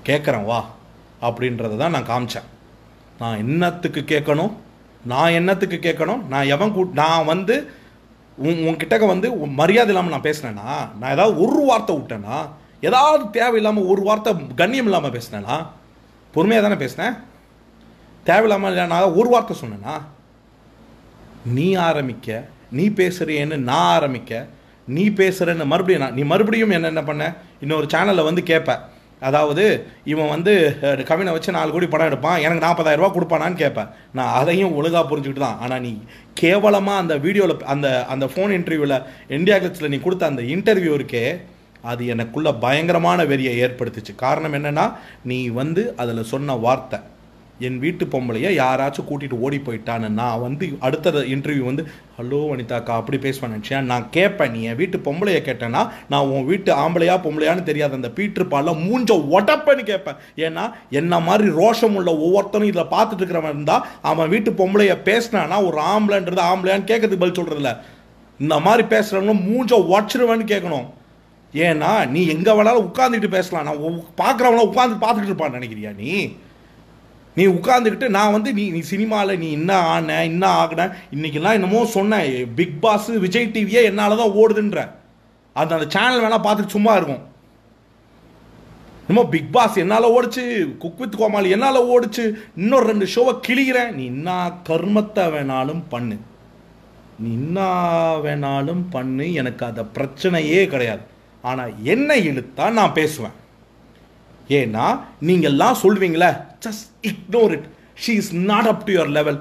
கேட்குறேன் வா அப்படின்றத தான் நான் காமிச்சேன் நான் என்னத்துக்கு கேட்கணும் நான் என்னத்துக்கு கேட்கணும் நான் எவன் கூ நான் வந்து உன் உன்கிட்டக்க வந்து உன் மரியாதை இல்லாமல் நான் பேசினேன்னா நான் ஏதாவது ஒரு வார்த்தை விட்டேன்னா ஏதாவது தேவையில்லாமல் ஒரு வார்த்தை கண்ணியம் இல்லாமல் பேசினேன்னா பொறுமையாக தானே பேசினேன் தேவையில்லாமல் இல்லை நான் ஒரு வார்த்தை சொன்னேன்னா நீ ஆரம்பிக்க நீ பேசுறியேன்னு நான் ஆரம்பிக்க நீ பேசுறேன்னு மறுபடியும் நான் நீ மறுபடியும் என்ன என்ன பண்ண இன்னொரு சேனலில் வந்து கேட்ப அதாவது இவன் வந்து அஹ், கவினை வச்சு நாலு கோடி படம் எடுப்பான் எனக்கு நாற்பதாயிரம் ரூபாய் கொடுப்பானான்னு கேட்பேன் நான் அதையும் ஒழுங்காக புரிஞ்சுக்கிட்டு தான் ஆனால் நீ கேவலமாக அந்த வீடியோவில் அந்த அந்த ஃபோன் இன்டர்வியூவில் இந்தியா கிளிப்ஸில் நீ கொடுத்த அந்த இன்டர்வியூ இருக்கே அது எனக்குள்ள பயங்கரமான வெறியை ஏற்படுத்துச்சு காரணம் என்னன்னா நீ வந்து அதில் சொன்ன வார்த்தை என் வீட்டு பொம்பளைய யாராச்சும் கூட்டிட்டு ஓடி போயிட்டான்னு நான் வந்து அடுத்த இன்டர்வியூ வந்து ஹலோ வனிதாக்கா அப்படி பேசுவேன் நினச்சேன் நான் கேட்பேன் நீ என் வீட்டு பொம்பளைய கேட்டேன்னா நான் உன் வீட்டு ஆம்பளையா பொம்பளையான்னு தெரியாத அந்த பீட்டர் பால மூஞ்ச உடப்பன்னு கேட்பேன் ஏன்னா என்ன மாதிரி ரோஷம் உள்ள ஒவ்வொருத்தனும் இதில் பார்த்துட்டு இருக்கிறவன் இருந்தா அவன் வீட்டு பொம்பளைய பேசினானா ஒரு ஆம்பளைன்றது ஆம்பளையான்னு கேட்கறதுக்கு பதில் சொல்றதில்ல இந்த மாதிரி பேசுறவங்க மூஞ்ச உடச்சிருவேன்னு கேட்கணும் ஏன்னா நீ எங்க வேணாலும் உட்காந்துக்கிட்டு பேசலாம் நான் பார்க்குறவங்கள உட்காந்து பார்த்துக்கிட்டு இருப்பான்னு நினைக்கிறியா நீ நீ உட்காந்துக்கிட்டு நான் வந்து நீ நீ சினிமாவில் நீ என்ன ஆன என்ன ஆகின இன்னைக்கெல்லாம் என்னமோ சொன்னேன் பிக் பாஸ் விஜய் டிவியே என்னால் தான் ஓடுதுன்ற அது அந்த சேனல் வேணால் பார்த்துட்டு சும்மா இருக்கும் என்னமோ பிக் பாஸ் என்னால் ஓடுச்சு குக் வித் கோமாளி என்னால் ஓடுச்சு இன்னொரு ரெண்டு ஷோவை கிழிக்கிறேன் நீ என்ன கர்மத்தை வேணாலும் பண்ணு நீ என்ன வேணாலும் பண்ணு எனக்கு அந்த பிரச்சனையே கிடையாது ஆனால் என்ன இழுத்தா நான் பேசுவேன் ஏன்னா நீங்கெல்லாம் சொல்றீங்களே just ignore it she is not up to your level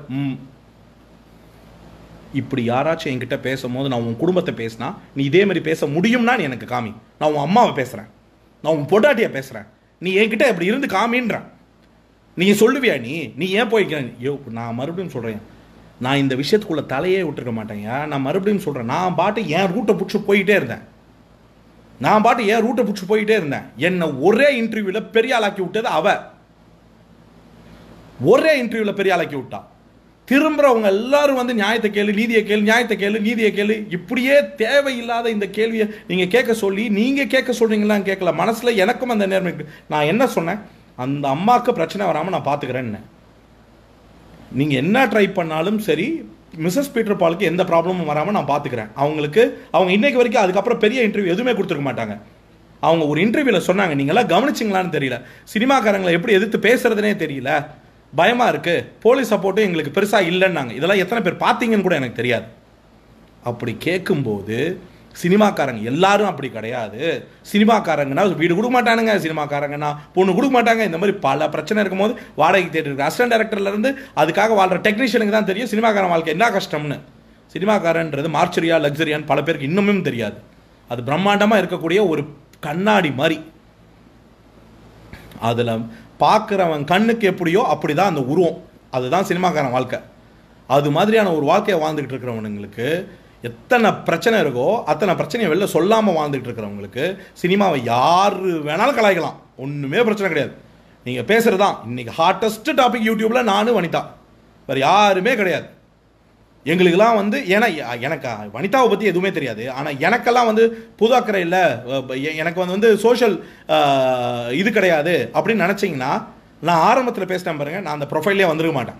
இப்படி யாராச்சும் என்கிட்ட பேசும்போது நான் உன் குடும்பத்தை பேசினா நீ இதே மாதிரி பேச முடியும்னா நீ எனக்கு காமி நான் உன் அம்மாவை பேசுகிறேன் நான் உன் பொண்டாட்டியை பேசுகிறேன் நீ என்கிட்ட இப்படி இருந்து காமின்றேன் நீ சொல்லுவியா நீ நீ ஏன் போய்க்கிற யோ நான் மறுபடியும் சொல்கிறேன் நான் இந்த விஷயத்துக்குள்ளே தலையே விட்டுருக்க மாட்டேங்க நான் மறுபடியும் சொல்கிறேன் நான் பாட்டு என் ரூட்டை பிடிச்சி போயிட்டே இருந்தேன் நான் பாட்டு என் ரூட்டை பிடிச்சி போயிட்டே இருந்தேன் என்னை ஒரே இன்டர்வியூவில் பெரிய ஆளாக்கி விட்டது அவ ஒரே இன்டர்வியூவில் பெரிய ஆளாக்கி விட்டா திரும்புறவங்க எல்லாரும் வந்து நியாயத்தை கேளு நீதியை கேளு நியாயத்தை கேளு நீதியை கேளு இப்படியே தேவையில்லாத இந்த கேள்வியை நீங்கள் கேட்க சொல்லி நீங்கள் கேட்க சொல்றீங்களான்னு கேட்கல மனசில் எனக்கும் அந்த நேர்மை இருக்கு நான் என்ன சொன்னேன் அந்த அம்மாவுக்கு பிரச்சனை வராமல் நான் பார்த்துக்கிறேன்னு நீங்கள் என்ன ட்ரை பண்ணாலும் சரி மிஸ்ஸஸ் பீட்டர் பாலுக்கு எந்த ப்ராப்ளமும் வராமல் நான் பார்த்துக்கிறேன் அவங்களுக்கு அவங்க இன்னைக்கு வரைக்கும் அதுக்கப்புறம் பெரிய இன்டர்வியூ எதுவுமே கொடுத்துருக்க மாட்டாங்க அவங்க ஒரு இன்டர்வியூவில் சொன்னாங்க நீங்களாம் கவனிச்சிங்களான்னு தெரியல சினிமாக்காரங்களை எப்படி எதிர்த்து பேசுறதுனே தெரியல பயமாக இருக்குது போலீஸ் சப்போர்ட்டும் எங்களுக்கு பெருசாக இல்லைன்னாங்க இதெல்லாம் எத்தனை பேர் பார்த்தீங்கன்னு கூட எனக்கு தெரியாது அப்படி கேட்கும்போது சினிமாக்காரங்க எல்லாரும் அப்படி கிடையாது சினிமாக்காரங்கன்னா வீடு கொடுக்க மாட்டானுங்க சினிமாக்காரங்கன்னா பொண்ணு கொடுக்க மாட்டாங்க இந்த மாதிரி பல பிரச்சனை இருக்கும்போது வாடகை தேட்டருக்கு அசிஸ்டன்ட் டைரக்டர்லேருந்து அதுக்காக வாழ்கிற டெக்னீஷியனுக்கு தான் தெரியும் சினிமாக்காரன் வாழ்க்கை என்ன கஷ்டம்னு சினிமாக்காரன்றது மார்ச்சரியா லக்ஸரியான்னு பல பேருக்கு இன்னமும் தெரியாது அது பிரம்மாண்டமாக இருக்கக்கூடிய ஒரு கண்ணாடி மாதிரி அதில் பார்க்குறவன் கண்ணுக்கு எப்படியோ அப்படி தான் அந்த உருவம் அதுதான் சினிமாக்காரன் வாழ்க்கை அது மாதிரியான ஒரு வாழ்க்கையை வாழ்ந்துக்கிட்டு இருக்கிறவனுங்களுக்கு எத்தனை பிரச்சனை இருக்கோ அத்தனை பிரச்சனையை வெளில சொல்லாமல் வாழ்ந்துட்டு இருக்கிறவங்களுக்கு சினிமாவை யார் வேணாலும் கலாய்க்கலாம் ஒன்றுமே பிரச்சனை கிடையாது நீங்கள் பேசுகிறது தான் இன்றைக்கி ஹாட்டஸ்ட் டாபிக் யூடியூப்பில் நானும் வனிதா வேறு யாருமே கிடையாது எங்களுக்கெல்லாம் வந்து ஏன்னா எ- எனக்கு வனிதாவை பற்றி எதுவுமே தெரியாது ஆனால் எனக்கெல்லாம் வந்து புது அக்கறை இல்லை எனக்கு வந்து வந்து சோஷியல் இது கிடையாது அப்படின்னு நினச்சிங்கன்னா நான் ஆரம்பத்தில் பேசினேன் பாருங்க நான் அந்த ப்ரொஃபைல்லே வந்துருக்க மாட்டேன்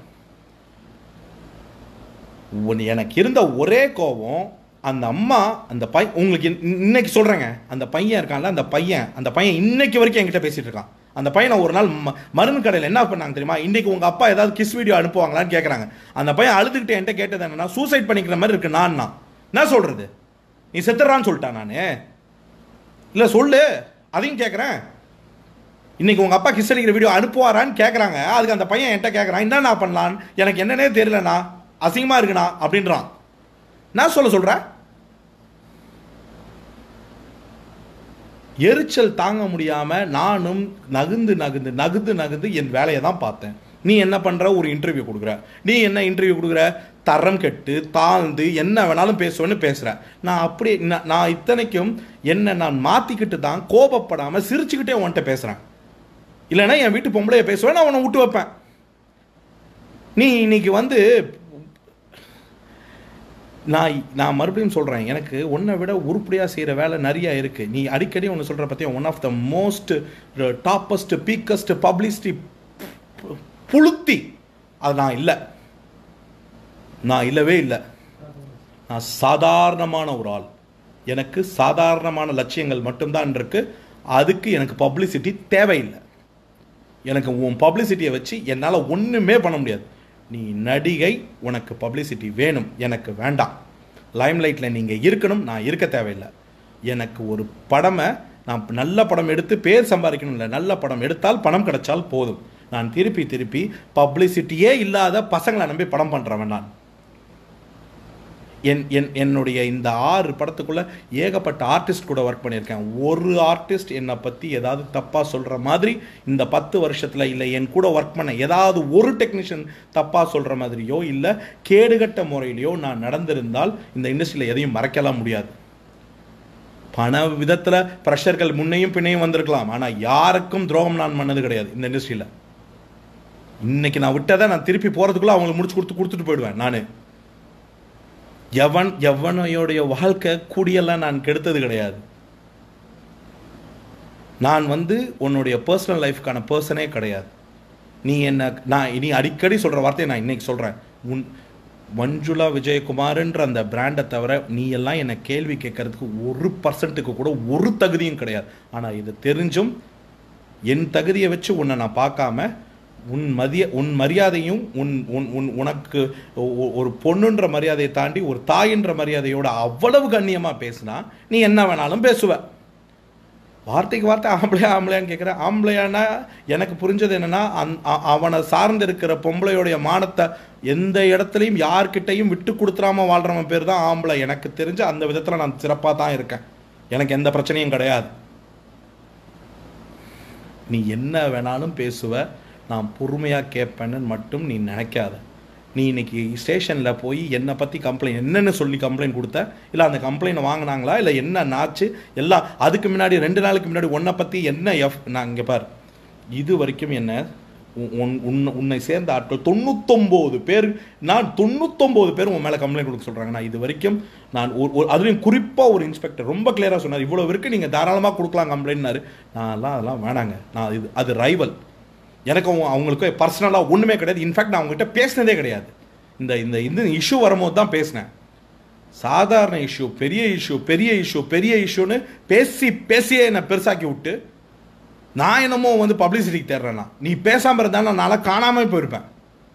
ஒன்னு எனக்கு இருந்த ஒரே கோபம் அந்த அம்மா அந்த பை உங்களுக்கு இன்ன- இன்னைக்கு சொல்கிறேங்க அந்த பையன் இருக்கான்ல அந்த பையன் அந்த பையன் இன்னைக்கு வரைக்கும் என்கிட்ட பேசிட்டு இருக்கான் அந்த பையனை ஒரு நாள் ம- மருந்து கடையில் என்ன பண்ணாங்க தெரியுமா இன்னைக்கு உங்கள் அப்பா ஏதாவது கிஸ் வீடியோ அனுப்புவாங்களான்னு கேட்குறாங்க அந்த பையன் அழுதுகிட்டு என்கிட்ட கேட்டது என்னன்னா சூசைட் பண்ணிக்கிற மாதிரி இருக்கு நான் என்ன சொல்கிறது நீ செத்துறான்னு சொல்லிட்டான் நான் இல்லை சொல்லு அதையும் கேட்குறேன் இன்னைக்கு உங்கள் அப்பா கிஸ் அடிக்கிற வீடியோ அனுப்புவாரான்னு கேட்குறாங்க அதுக்கு அந்த பையன் என்கிட்ட கேட்குறான் என்ன நான் பண்ணலான்னு எனக்கு என்னன்னே தெரியலண்ணா அசிங்கமாக இருக்குண்ணா அப்படின்றான் நான் சொல்ல சொல்கிறேன் எரிச்சல் தாங்க முடியாம நானும் நகுந்து நகுந்து நகுந்து நகுந்து என் வேலையை தான் பார்த்தேன் நீ என்ன பண்ற ஒரு இன்டர்வியூ கொடுக்குற நீ என்ன இன்டர்வியூ கொடுக்குற தரம் கெட்டு தாழ்ந்து என்ன வேணாலும் பேசுவேன்னு பேசுற நான் அப்படி நான் நான் இத்தனைக்கும் என்ன நான் மாத்திக்கிட்டு தான் கோபப்படாம சிரிச்சுக்கிட்டே உன்கிட்ட பேசுறேன் இல்லைன்னா என் வீட்டு பொம்பளைய பேசுவேன் நான் உன்னை விட்டு வைப்பேன் நீ இன்னைக்கு வந்து நான் நான் மறுபடியும் சொல்கிறேன் எனக்கு உன்னை விட உருப்படியாக செய்கிற வேலை நிறையா இருக்குது நீ அடிக்கடி ஒன்று சொல்கிற பற்றி one of the most toppest peakest publicity புளுத்தி அது நான் இல்லை நான் இல்லவே இல்லை நான் சாதாரணமான ஒரு ஆள் எனக்கு சாதாரணமான லட்சியங்கள் மட்டும்தான் இருக்கு அதுக்கு எனக்கு பப்ளிசிட்டி தேவையில்லை எனக்கு உன் பப்ளிசிட்டியை வச்சு என்னால் ஒன்றுமே பண்ண முடியாது நீ நடிகை உனக்கு பப்ளிசிட்டி வேணும் எனக்கு வேண்டாம் லைம்லைட்டில் நீங்கள் இருக்கணும் நான் இருக்க தேவையில்லை எனக்கு ஒரு படமை நான் நல்ல படம் எடுத்து பேர் சம்பாதிக்கணும் இல்லை நல்ல படம் எடுத்தால் பணம் கிடைச்சால் போதும் நான் திருப்பி திருப்பி பப்ளிசிட்டியே இல்லாத பசங்களை நம்பி படம் பண்ணுறவன் நான் என் என் என்னுடைய இந்த ஆறு படத்துக்குள்ளே ஏகப்பட்ட ஆர்டிஸ்ட் கூட ஒர்க் பண்ணியிருக்கேன் ஒரு ஆர்டிஸ்ட் என்னை பற்றி ஏதாவது தப்பாக சொல்கிற மாதிரி இந்த பத்து வருஷத்தில் இல்லை என் கூட ஒர்க் பண்ண ஏதாவது ஒரு டெக்னீஷியன் தப்பாக சொல்கிற மாதிரியோ இல்லை கேடுகட்ட முறையிலையோ நான் நடந்திருந்தால் இந்த இண்டஸ்ட்ரியில் எதையும் மறைக்கலாம் முடியாது பண விதத்தில் ப்ரெஷர்கள் முன்னையும் பின்னையும் வந்திருக்கலாம் ஆனால் யாருக்கும் துரோகம் நான் பண்ணது கிடையாது இந்த இண்டஸ்ட்ரியில் இன்னைக்கு நான் விட்டதை நான் திருப்பி போகிறதுக்குள்ளே அவங்களுக்கு முடிச்சு கொடுத்து கொடுத்துட்டு போயிடுவேன் நான் எவன் எவனையோடைய வாழ்க்கை கூடியெல்லாம் நான் கெடுத்தது கிடையாது நான் வந்து உன்னுடைய பர்சனல் லைஃப்க்கான பர்சனே கிடையாது நீ என்ன நான் இனி அடிக்கடி சொல்கிற வார்த்தையை நான் இன்னைக்கு சொல்கிறேன் உன் மஞ்சுளா விஜயகுமார்ன்ற அந்த பிராண்டை தவிர நீ எல்லாம் என்னை கேள்வி கேட்கறதுக்கு ஒரு பர்சன்ட்டுக்கு கூட ஒரு தகுதியும் கிடையாது ஆனால் இது தெரிஞ்சும் என் தகுதியை வச்சு உன்னை நான் பார்க்காம உன் மதிய உன் மரியாதையும் உன் உன் உன் உனக்கு ஒ- ஒரு பொண்ணுன்ற மரியாதையை தாண்டி ஒரு தாயின்ற மரியாதையோட அவ்வளவு கண்ணியமாக பேசுனா நீ என்ன வேணாலும் பேசுவ வார்த்தைக்கு வார்த்தை ஆம்பளையா ஆம்பளையான்னு கேட்குற ஆம்பளையானா எனக்கு புரிஞ்சது என்னன்னா அந் அ- அவனை சார்ந்து இருக்கிற பொம்பளையோடைய மானத்தை எந்த இடத்துலையும் யார்கிட்டையும் விட்டு கொடுத்துறாம வாழ்றவன் பேர் தான் ஆம்பளை எனக்கு தெரிஞ்ச அந்த விதத்தில் நான் சிறப்பாக தான் இருக்கேன் எனக்கு எந்த பிரச்சனையும் கிடையாது நீ என்ன வேணாலும் பேசுவ நான் பொறுமையாக கேட்பேன்னு மட்டும் நீ நினைக்காத நீ இன்னைக்கு ஸ்டேஷனில் போய் என்னை பற்றி கம்ப்ளைண்ட் என்னென்னு சொல்லி கம்ப்ளைண்ட் கொடுத்த இல்லை அந்த கம்ப்ளைண்ட் வாங்கினாங்களா இல்லை என்ன நாச்சு எல்லாம் அதுக்கு முன்னாடி ரெண்டு நாளுக்கு முன்னாடி உன்னை பற்றி என்ன எஃப் நான் இங்கே பார் இது வரைக்கும் என்ன உன் உன்- உன்னை உன்னை சேர்ந்த ஆட்கள் தொண்ணூத்தொம்போது பேர் நான் தொண்ணூத்தொம்போது பேர் உன் மேலே கம்ப்ளைண்ட் கொடுக்க சொல்கிறாங்க நான் இது வரைக்கும் நான் ஒரு ஒரு அதுலேயும் குறிப்பாக ஒரு இன்ஸ்பெக்டர் ரொம்ப கிளியராக சொன்னார் இவ்வளோ இருக்கு நீங்கள் தாராளமாக கொடுக்கலாம் கம்ப்ளைண்ட்னாரு நான்லாம் அதெல்லாம் வேணாங்க நான் இது அது ரைவல் எனக்கு அவங்க- அவங்களுக்கு பர்சனலாக ஒன்றுமே கிடையாது இன்ஃபேக்ட் நான் அவங்ககிட்ட பேசினதே கிடையாது இந்த இந்த இந்த இஷ்யூ வரும்போது தான் பேசினேன் சாதாரண இஷ்யூ பெரிய இஷ்யூ பெரிய இஷ்யூ பெரிய இஷ்யூன்னு பேசி பேசியே என்னை பெருசாக்கி விட்டு நான் என்னமோ வந்து பப்ளிசிட்டிக்கு தேடுறேன்னா நீ பேசாமல் இருந்தாலும் நான் காணாமல் போயிருப்பேன்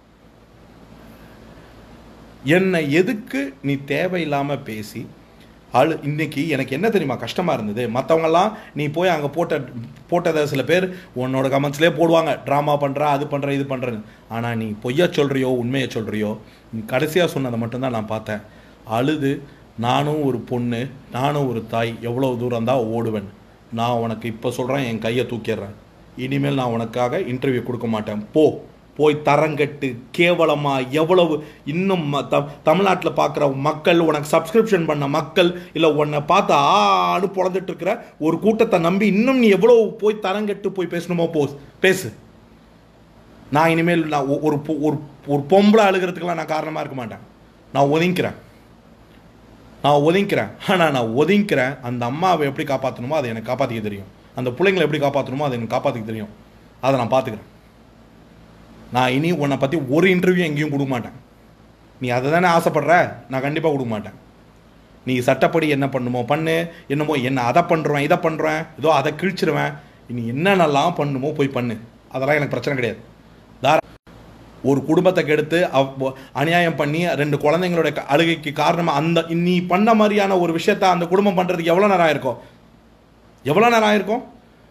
என்னை எதுக்கு நீ தேவையில்லாமல் பேசி ஆளு இன்னைக்கு எனக்கு என்ன தெரியுமா கஷ்டமாக இருந்தது மற்றவங்கெல்லாம் நீ போய் அங்கே போட்ட போட்டதை சில பேர் உன்னோட கமெண்ட்ஸ்லேயே போடுவாங்க ட்ராமா பண்ணுற அது பண்ணுற இது பண்ணுறேன்னு ஆனால் நீ பொய்யா சொல்கிறியோ உண்மையை சொல்கிறியோ நீ கடைசியாக சொன்னதை மட்டும்தான் நான் பார்த்தேன் அழுது நானும் ஒரு பொண்ணு நானும் ஒரு தாய் எவ்வளோ தூரம் தான் ஓடுவேன் நான் உனக்கு இப்போ சொல்கிறேன் என் கையை தூக்கிடுறேன் இனிமேல் நான் உனக்காக இன்டர்வியூ கொடுக்க மாட்டேன் போ போய் தரங்கட்டு கேவலமா எவ்வளவு இன்னும் ம- த தமிழ்நாட்டில் பார்க்குற மக்கள் உனக்கு சப்ஸ்கிரிப்ஷன் பண்ண மக்கள் இல்லை உன்னை பார்த்து ஆடு பொழந்துட்டு இருக்கிற ஒரு கூட்டத்தை நம்பி இன்னும் நீ எவ்வளோ போய் தரங்கட்டு போய் பேசணுமோ போ பேசு நான் இனிமேல் நான் ஒ- ஒரு பொ- ஒரு ஒரு பொம்பளை அழுகிறதுக்கெல்லாம் நான் காரணமாக இருக்க மாட்டேன் நான் ஒதுங்கிக்கிறேன் நான் ஒதுங்கிக்கிறேன் ஆனால் நான் ஒதுங்கிக்கிறேன் அந்த அம்மாவை எப்படி காப்பாற்றணுமோ அதை எனக்கு காப்பாற்றிக்க தெரியும் அந்த பிள்ளைங்களை எப்படி காப்பாற்றணுமோ அதை எனக்கு காப்பாற்றிக்க தெரியும் அதை நான் பார்த்துக்கிறேன் நான் இனி உன்னை பற்றி ஒரு இன்டர்வியூ எங்கேயும் கொடுக்க மாட்டேன் நீ அதை தானே ஆசைப்படுற நான் கண்டிப்பாக கொடுக்க மாட்டேன் நீ சட்டப்படி என்ன பண்ணுமோ பண்ணு என்னமோ என்ன அதை பண்ணுறேன் இதை பண்ணுறேன் ஏதோ அதை கிழிச்சிருவேன் நீ என்னென்னலாம் பண்ணுமோ போய் பண்ணு அதெல்லாம் எனக்கு பிரச்சனை கிடையாது தாரா ஒரு குடும்பத்தை கெடுத்து அவ்- அநியாயம் பண்ணி ரெண்டு குழந்தைங்களோட க- அழுகைக்கு காரணமாக அந்த நீ பண்ண மாதிரியான ஒரு விஷயத்த அந்த குடும்பம் பண்ணுறதுக்கு எவ்வளோ நேரம் ஆயிருக்கும் எவ்வளோ நேரம் ஆயிருக்கும்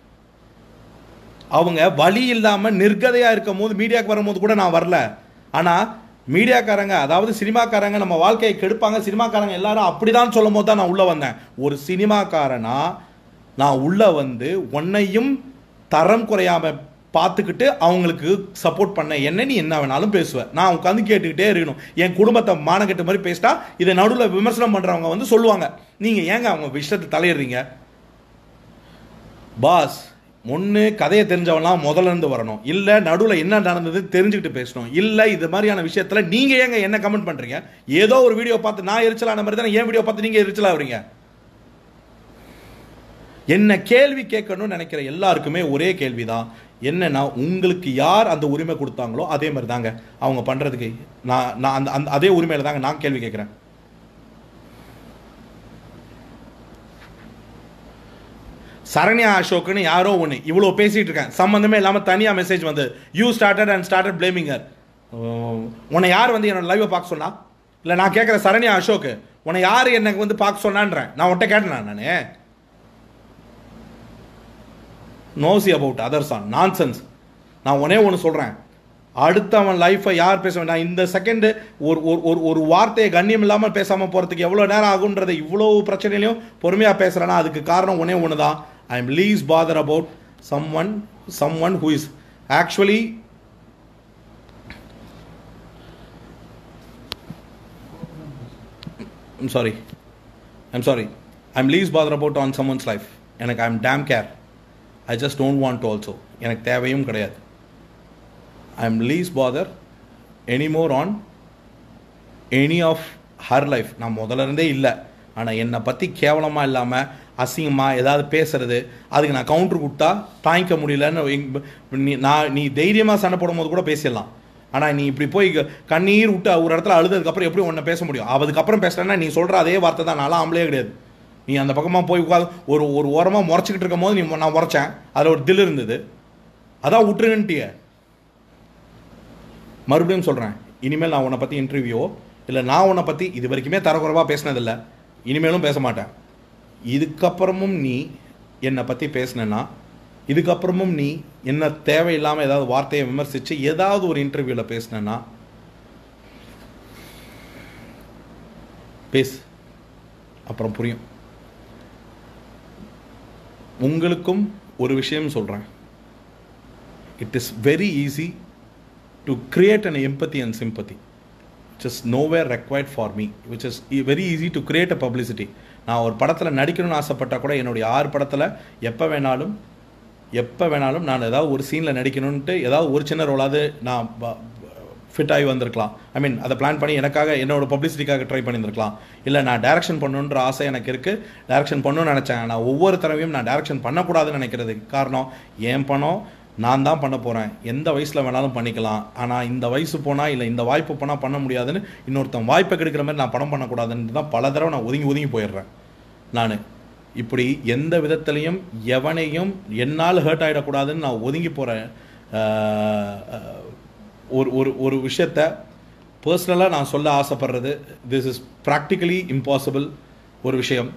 அவங்க வழி இல்லாமல் நிர்கதையாக இருக்கும் போது மீடியாவுக்கு வரும்போது கூட நான் வரல ஆனால் மீடியாக்காரங்க அதாவது சினிமாக்காரங்க நம்ம வாழ்க்கையை கெடுப்பாங்க சினிமாக்காரங்க எல்லாரும் அப்படிதான் சொல்லும் போது தான் நான் உள்ளே வந்தேன் ஒரு சினிமாக்காரனா நான் உள்ளே வந்து உன்னையும் தரம் குறையாம பார்த்துக்கிட்டு அவங்களுக்கு சப்போர்ட் பண்ண என்ன நீ என்ன வேணாலும் பேசுவேன் நான் உட்காந்து கேட்டுக்கிட்டே இருக்கணும் என் குடும்பத்தை மானக்கெட்ட மாதிரி பேசிட்டா இதை நடுவில் விமர்சனம் பண்ணுறவங்க வந்து சொல்லுவாங்க நீங்கள் ஏங்க அவங்க விஷயத்தை தலையிடுறீங்க பாஸ் ஒன்று கதையை தெரிஞ்சவன்லாம் முதல்ல இருந்து வரணும் இல்லை நடுவில் என்ன நடந்தது தெரிஞ்சுக்கிட்டு பேசணும் இல்லை இது மாதிரியான விஷயத்தில் நீங்கள் ஏங்க என்ன கமெண்ட் பண்ணுறீங்க ஏதோ ஒரு வீடியோ பார்த்து நான் எரிச்சலான மாதிரி தானே ஏன் வீடியோ பார்த்து நீங்கள் எரிச்சலாக வரீங்க என்ன கேள்வி கேட்கணும்னு நினைக்கிற எல்லாருக்குமே ஒரே கேள்வி தான் என்னன்னா உங்களுக்கு யார் அந்த உரிமை கொடுத்தாங்களோ அதே மாதிரி தாங்க அவங்க பண்ணுறதுக்கு நான் நான் அந்த அந்த அதே உரிமையில் தாங்க நான் கேள்வி கேட்குறேன் சரண்யா அசோக்னு யாரோ ஒன்று இவ்வளோ பேசிகிட்டு இருக்கேன் சம்மந்தமே இல்லாமல் தனியாக மெசேஜ் வந்து you started and started blaming her உன்னை யார் வந்து என்னோட லைவை பார்க்க சொன்னா இல்லை நான் கேட்குற சரண்யா அசோக் உன்னை யார் எனக்கு வந்து பார்க்க சொன்னான்றேன் நான் உன்ட்ட கேட்டேனா நான் nosy about others on nonsense நான் ஒன்னே ஒன்று சொல்கிறேன் அடுத்தவன் லைஃப்பை யார் பேச நான் இந்த செகண்டு ஒரு ஒரு ஒரு ஒரு வார்த்தையை கண்ணியம் இல்லாமல் பேசாமல் போகிறதுக்கு எவ்வளோ நேரம் ஆகுன்றதை இவ்வளோ பிரச்சனையிலையும் பொறுமையாக பேசுகிறேன்னா அதுக்கு காரணம் ஒன்றே ஒன்று தான் I am least bother about someone someone who is actually I'm sorry I'm sorry I'm least bother about on someone's life எனக்கு I'm damn care I just don't want also எனக்கு தேவையும் கிடையாது I am least bother anymore on any of her life நான் முதல்ல இருந்தே இல்லை ஆனால் என்னை பற்றி கேவலமாக இல்லாமல் அசிங்கமாக ஏதாவது பேசுறது அதுக்கு நான் கவுண்டர் கொடுத்தா தாங்கிக்க முடியலன்னு எங்க- நீ நான் நீ தைரியமாக சண்டை போடும்போது கூட பேசிடலாம் ஆனால் நீ இப்படி போய் க- கண்ணீர் விட்டு ஒரு இடத்துல அழுததுக்கப்புறம் எப்படி உன்னை பேச முடியும் அதுக்கப்புறம் பேசுறேன்னா நீ சொல்கிற அதே வார்த்தை தான் நான்லாம் ஆம்பளே கிடையாது நீ அந்த பக்கமாக போய் உட்காந்து ஒரு ஒரு ஓரமாக முறைச்சிக்கிட்டு இருக்கும் போது நீ மொ- நான் முறைச்சேன் அதில் ஒரு தில் இருந்தது அதான் விட்டுருங்கன்ட்டிய மறுபடியும் சொல்கிறேன் இனிமேல் நான் உன்னை பற்றி இன்டர்வியூவோ இல்லை நான் உன்னை பற்றி இது வரைக்குமே தரக்குறைவாக பேசினதில்லை இனிமேலும் பேச மாட்டேன் இதுக்கப்புறமும் நீ என்னை பற்றி பேசினேன்னா இதுக்கப்புறமும் நீ என்ன தேவையில்லாமல் ஏதாவது வார்த்தையை விமர்சித்து ஏதாவது ஒரு இன்டர்வியூவில் பேசினேன்னா பேசு அப்புறம் புரியும் உங்களுக்கும் ஒரு விஷயம் சொல்கிறேன் it is very easy to create an empathy and sympathy which is nowhere required for me which is e- very easy to create a publicity நான் ஒரு படத்தில் நடிக்கணும்னு ஆசைப்பட்டால் கூட என்னுடைய ஆறு படத்தில் எப்போ வேணாலும் எப்போ வேணாலும் நான் ஏதாவது ஒரு சீனில் நடிக்கணும்ன்ட்டு ஏதாவது ஒரு சின்ன ரோலாவது நான் ஃபிட் ஆகி வந்திருக்கலாம் ஐ மீன் அதை பிளான் பண்ணி எனக்காக என்னோட பப்ளிசிட்டிக்காக ட்ரை பண்ணியிருந்திருக்கலாம் இல்லை நான் டைரக்ஷன் பண்ணணுன்ற ஆசை எனக்கு இருக்குது டைரக்ஷன் பண்ணணும்னு நினச்சேன் நான் ஒவ்வொரு தடவையும் நான் டைரக்ஷன் பண்ணக்கூடாதுன்னு நினைக்கிறதுக்கு காரணம் என் பணம் நான் தான் பண்ண போகிறேன் எந்த வயசில் வேணாலும் பண்ணிக்கலாம் ஆனால் இந்த வயசு போனால் இல்லை இந்த வாய்ப்பு போனால் பண்ண முடியாதுன்னு இன்னொருத்தன் வாய்ப்பை கெடுக்கிற மாதிரி நான் படம் பண்ணக்கூடாதுன்னு தான் பல தடவை நான் ஒதுங்கி ஒதுங்கி போயிடுறேன் நான் இப்படி எந்த விதத்துலையும் எவனையும் என்னால் ஹர்ட் ஆகிடக்கூடாதுன்னு நான் ஒதுங்கி போகிறேன் ஒரு ஒரு ஒரு விஷயத்த பர்சனலாக நான் சொல்ல ஆசைப்படுறது திஸ் இஸ் ப்ராக்டிக்கலி இம்பாசிபிள் ஒரு விஷயம்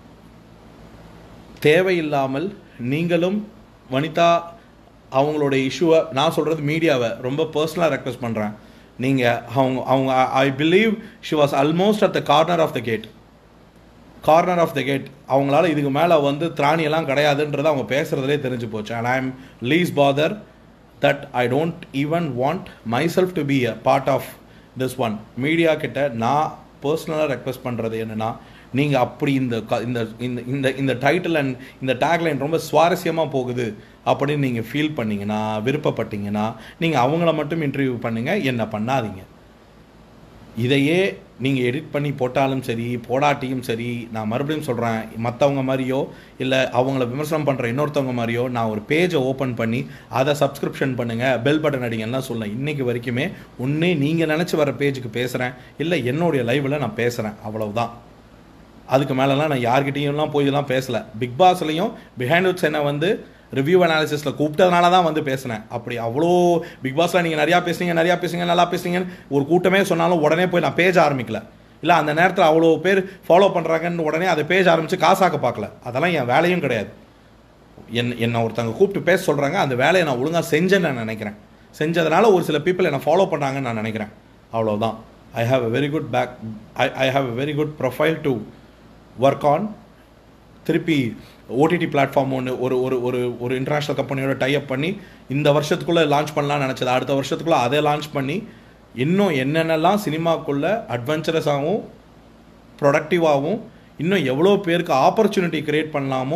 தேவையில்லாமல் நீங்களும் வனிதா அவங்களோட இஷ்யூவை நான் சொல்கிறது மீடியாவை ரொம்ப பர்சனலாக ரெக்வஸ்ட் பண்ணுறேன் நீங்கள் அவங்க அவங்க I believe she was almost at the corner of the gate corner of the gate அவங்களால இதுக்கு மேலே வந்து திராணியெல்லாம் கிடையாதுன்றது அவங்க பேசுகிறதுலே தெரிஞ்சு போச்சு and I am least bother that I don't even want myself to be a part of this one media கிட்ட நான் பர்சனலாக ரெக்வஸ்ட் பண்ணுறது என்னென்னா நீங்கள் அப்படி இந்த க இந்த இந்த இந்த இந்த டைட்டில் அண்ட் இந்த டேக்லைன் ரொம்ப சுவாரஸ்யமாக போகுது அப்படின்னு நீங்கள் ஃபீல் பண்ணீங்கன்னா விருப்பப்பட்டீங்கன்னா நீங்கள் அவங்கள மட்டும் இன்டர்வியூ பண்ணுங்கள் என்ன பண்ணாதீங்க இதையே நீங்கள் எடிட் பண்ணி போட்டாலும் சரி போடாட்டியும் சரி நான் மறுபடியும் சொல்கிறேன் மற்றவங்க மாதிரியோ இல்லை அவங்கள விமர்சனம் பண்ணுற இன்னொருத்தவங்க மாதிரியோ நான் ஒரு பேஜை ஓப்பன் பண்ணி அதை சப்ஸ்கிரிப்ஷன் பண்ணுங்கள் பெல் பட்டன் அடிங்கலாம் சொல்லேன் இன்றைக்கி வரைக்குமே ஒன்றே நீங்கள் நினச்சி வர பேஜுக்கு பேசுகிறேன் இல்லை என்னுடைய லைவில் நான் பேசுகிறேன் அவ்வளவுதான் அதுக்கு மேலெலாம் நான் யார்கிட்டயும்லாம் போயெல்லாம் பேசலை பிக் பாஸ்லையும் பிஹைண்ட் உட்ஸ் என்ன வந்து ரிவ்யூ அனாலிசிஸில் கூப்பிட்டதுனால தான் வந்து பேசினேன் அப்படி அவ்வளோ பிக் பாஸில் நீங்கள் நிறையா பேசுனீங்க நிறையா பேசுங்க நல்லா பேசுங்கன்னு ஒரு கூட்டமே சொன்னாலும் உடனே போய் நான் பேஜ் ஆரம்பிக்கல இல்லை அந்த நேரத்தில் அவ்வளோ பேர் ஃபாலோ பண்ணுறாங்கன்னு உடனே அதை பேஜ் ஆரம்பித்து காசாக்க பார்க்கல அதெல்லாம் என் வேலையும் கிடையாது என் என்னை ஒருத்தவங்க கூப்பிட்டு பேச சொல்கிறாங்க அந்த வேலையை நான் ஒழுங்காக செஞ்சேன்னு நான் நினைக்கிறேன் செஞ்சதுனால ஒரு சில பீப்புள் என்னை ஃபாலோ பண்ணாங்கன்னு நான் நினைக்கிறேன் அவ்வளோதான் I have a very good back I I have a very good profile to work on திருப்பி ஓடிடி பிளாட்ஃபார்ம் ஒன்று ஒரு ஒரு ஒரு ஒரு இன்டர்நேஷ்னல் கம்பெனியோட டைப் பண்ணி இந்த வருஷத்துக்குள்ளே லான்ச் பண்ணலாம்னு நினச்சது அடுத்த வருஷத்துக்குள்ளே அதை லான்ச் பண்ணி இன்னும் என்னென்னலாம் சினிமாக்குள்ளே அட்வென்ச்சரஸாகவும் ப்ரொடக்டிவாகவும் இன்னும் எவ்வளோ பேருக்கு ஆப்பர்ச்சுனிட்டி க்ரியேட் பண்ணலாமோ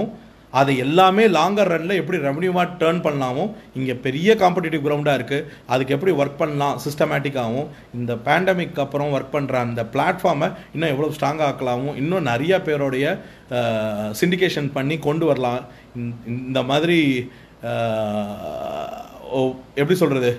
அதை எல்லாமே லாங்கர் ரனில் எப்படி ரெவன்யூவாக டேர்ன் பண்ணலாமோ இங்கே பெரிய காம்படிட்டிவ் கிரவுண்டாக இருக்குது அதுக்கு எப்படி ஒர்க் பண்ணலாம் சிஸ்டமேட்டிக்காகவும் இந்த பேண்டமிக் அப்புறம் ஒர்க் பண்ணுற அந்த பிளாட்ஃபார்மை இன்னும் எவ்வளோ ஸ்ட்ராங்காக ஆக்கலாமும் இன்னும் நிறைய பேருடைய சிண்டிகேஷன் பண்ணி கொண்டு வரலாம் இந்த- இந்த மாதிரி அஹ், ஓ, எப்படி சொல்கிறது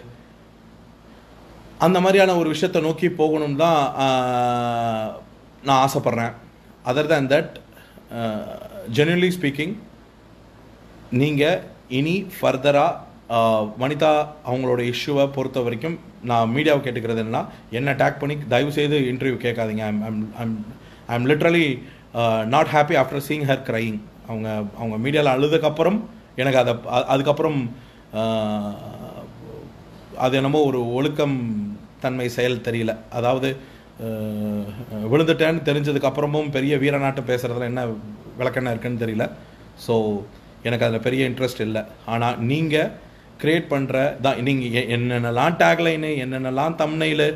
அந்த மாதிரியான ஒரு விஷயத்தை நோக்கி போகணும் தான் ஆஹ், நான் ஆசைப்பட்றேன் other than that generally speaking நீங்கள் இனி ஃபர்தராக வனிதா அவங்களோட இஷ்யூவை பொறுத்த வரைக்கும் நான் மீடியாவை கேட்டுக்கிறது என்னன்னா என்ன டேக் பண்ணி தயவு செய்து இன்டர்வியூ கேட்காதீங்க I'm I'm I'm I'm literally not happy after seeing her crying அவங்க அவங்க மீடியாவில் அழுதுக்கப்புறம் எனக்கு அதை அ- அதுக்கப்புறம் ஆஹ், அது என்னமோ ஒரு ஒழுக்கம் தன்மை செயல் தெரியல அதாவது அஹ், விழுந்துட்டேன்னு தெரிஞ்சதுக்கு அப்புறமும் பெரிய வீரநாட்டம் பேசுகிறதுல என்ன விளக்கெண்ண இருக்குன்னு தெரியல ஸோ எனக்கு அதில் பெரிய இன்ட்ரெஸ்ட் இல்லை ஆனால் நீங்கள் க்ரியேட் பண்ணுற தான் நீங்கள் என்னென்னலாம் டேக்லைனு என்னென்னலாம் தம்னையில்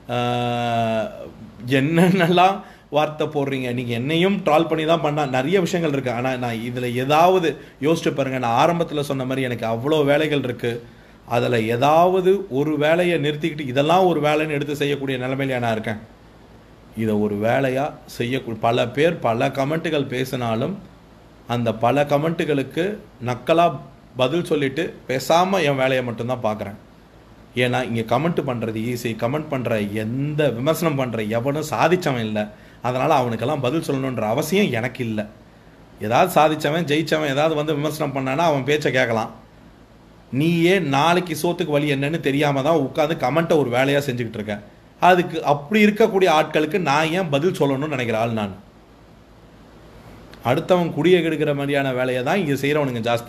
என்னென்னலாம் வார்த்தை போடுறீங்க நீங்கள் என்னையும் ட்ரால் பண்ணி தான் பண்ணால் நிறைய விஷயங்கள் இருக்குது ஆனால் நான் இதில் ஏதாவது யோசிச்சு பாருங்கள் நான் ஆரம்பத்தில் சொன்ன மாதிரி எனக்கு அவ்வளோ வேலைகள் இருக்குது அதில் ஏதாவது ஒரு வேலையை நிறுத்திக்கிட்டு இதெல்லாம் ஒரு வேலைன்னு எடுத்து செய்யக்கூடிய நிலைமையில நான் இருக்கேன் இதை ஒரு வேலையாக செய்யக்கூடிய பல பேர் பல கமெண்ட்டுகள் பேசினாலும் அந்த பல கமெண்ட்டுகளுக்கு நக்கலாக பதில் சொல்லிட்டு பேசாமல் என் வேலையை மட்டும்தான் பார்க்குறேன் ஏன்னா இங்கே கமெண்ட் பண்ணுறது ஈஸி கமெண்ட் பண்ணுற எந்த விமர்சனம் பண்ணுற எவனும் சாதிச்சவன் இல்லை அதனால் அவனுக்கெல்லாம் பதில் சொல்லணுன்ற அவசியம் எனக்கு இல்லை ஏதாவது சாதிச்சவன் ஜெயிச்சவன் ஏதாவது வந்து விமர்சனம் பண்ணானா அவன் பேச்சை கேட்கலாம் நீயே நாளைக்கு சோத்துக்கு வழி என்னன்னு தெரியாம தான் உட்காந்து கமெண்ட்டை ஒரு வேலையாக செஞ்சுக்கிட்டு இருக்க அதுக்கு அப்படி இருக்கக்கூடிய ஆட்களுக்கு நான் ஏன் பதில் சொல்லணும்னு நினைக்கிற ஆள் நான் அடுத்தவன் குடியை கெடுக்கிற மாதிரியான வேலையை தான் இங்கே செய்கிறவனுங்க ஜாஸ்தி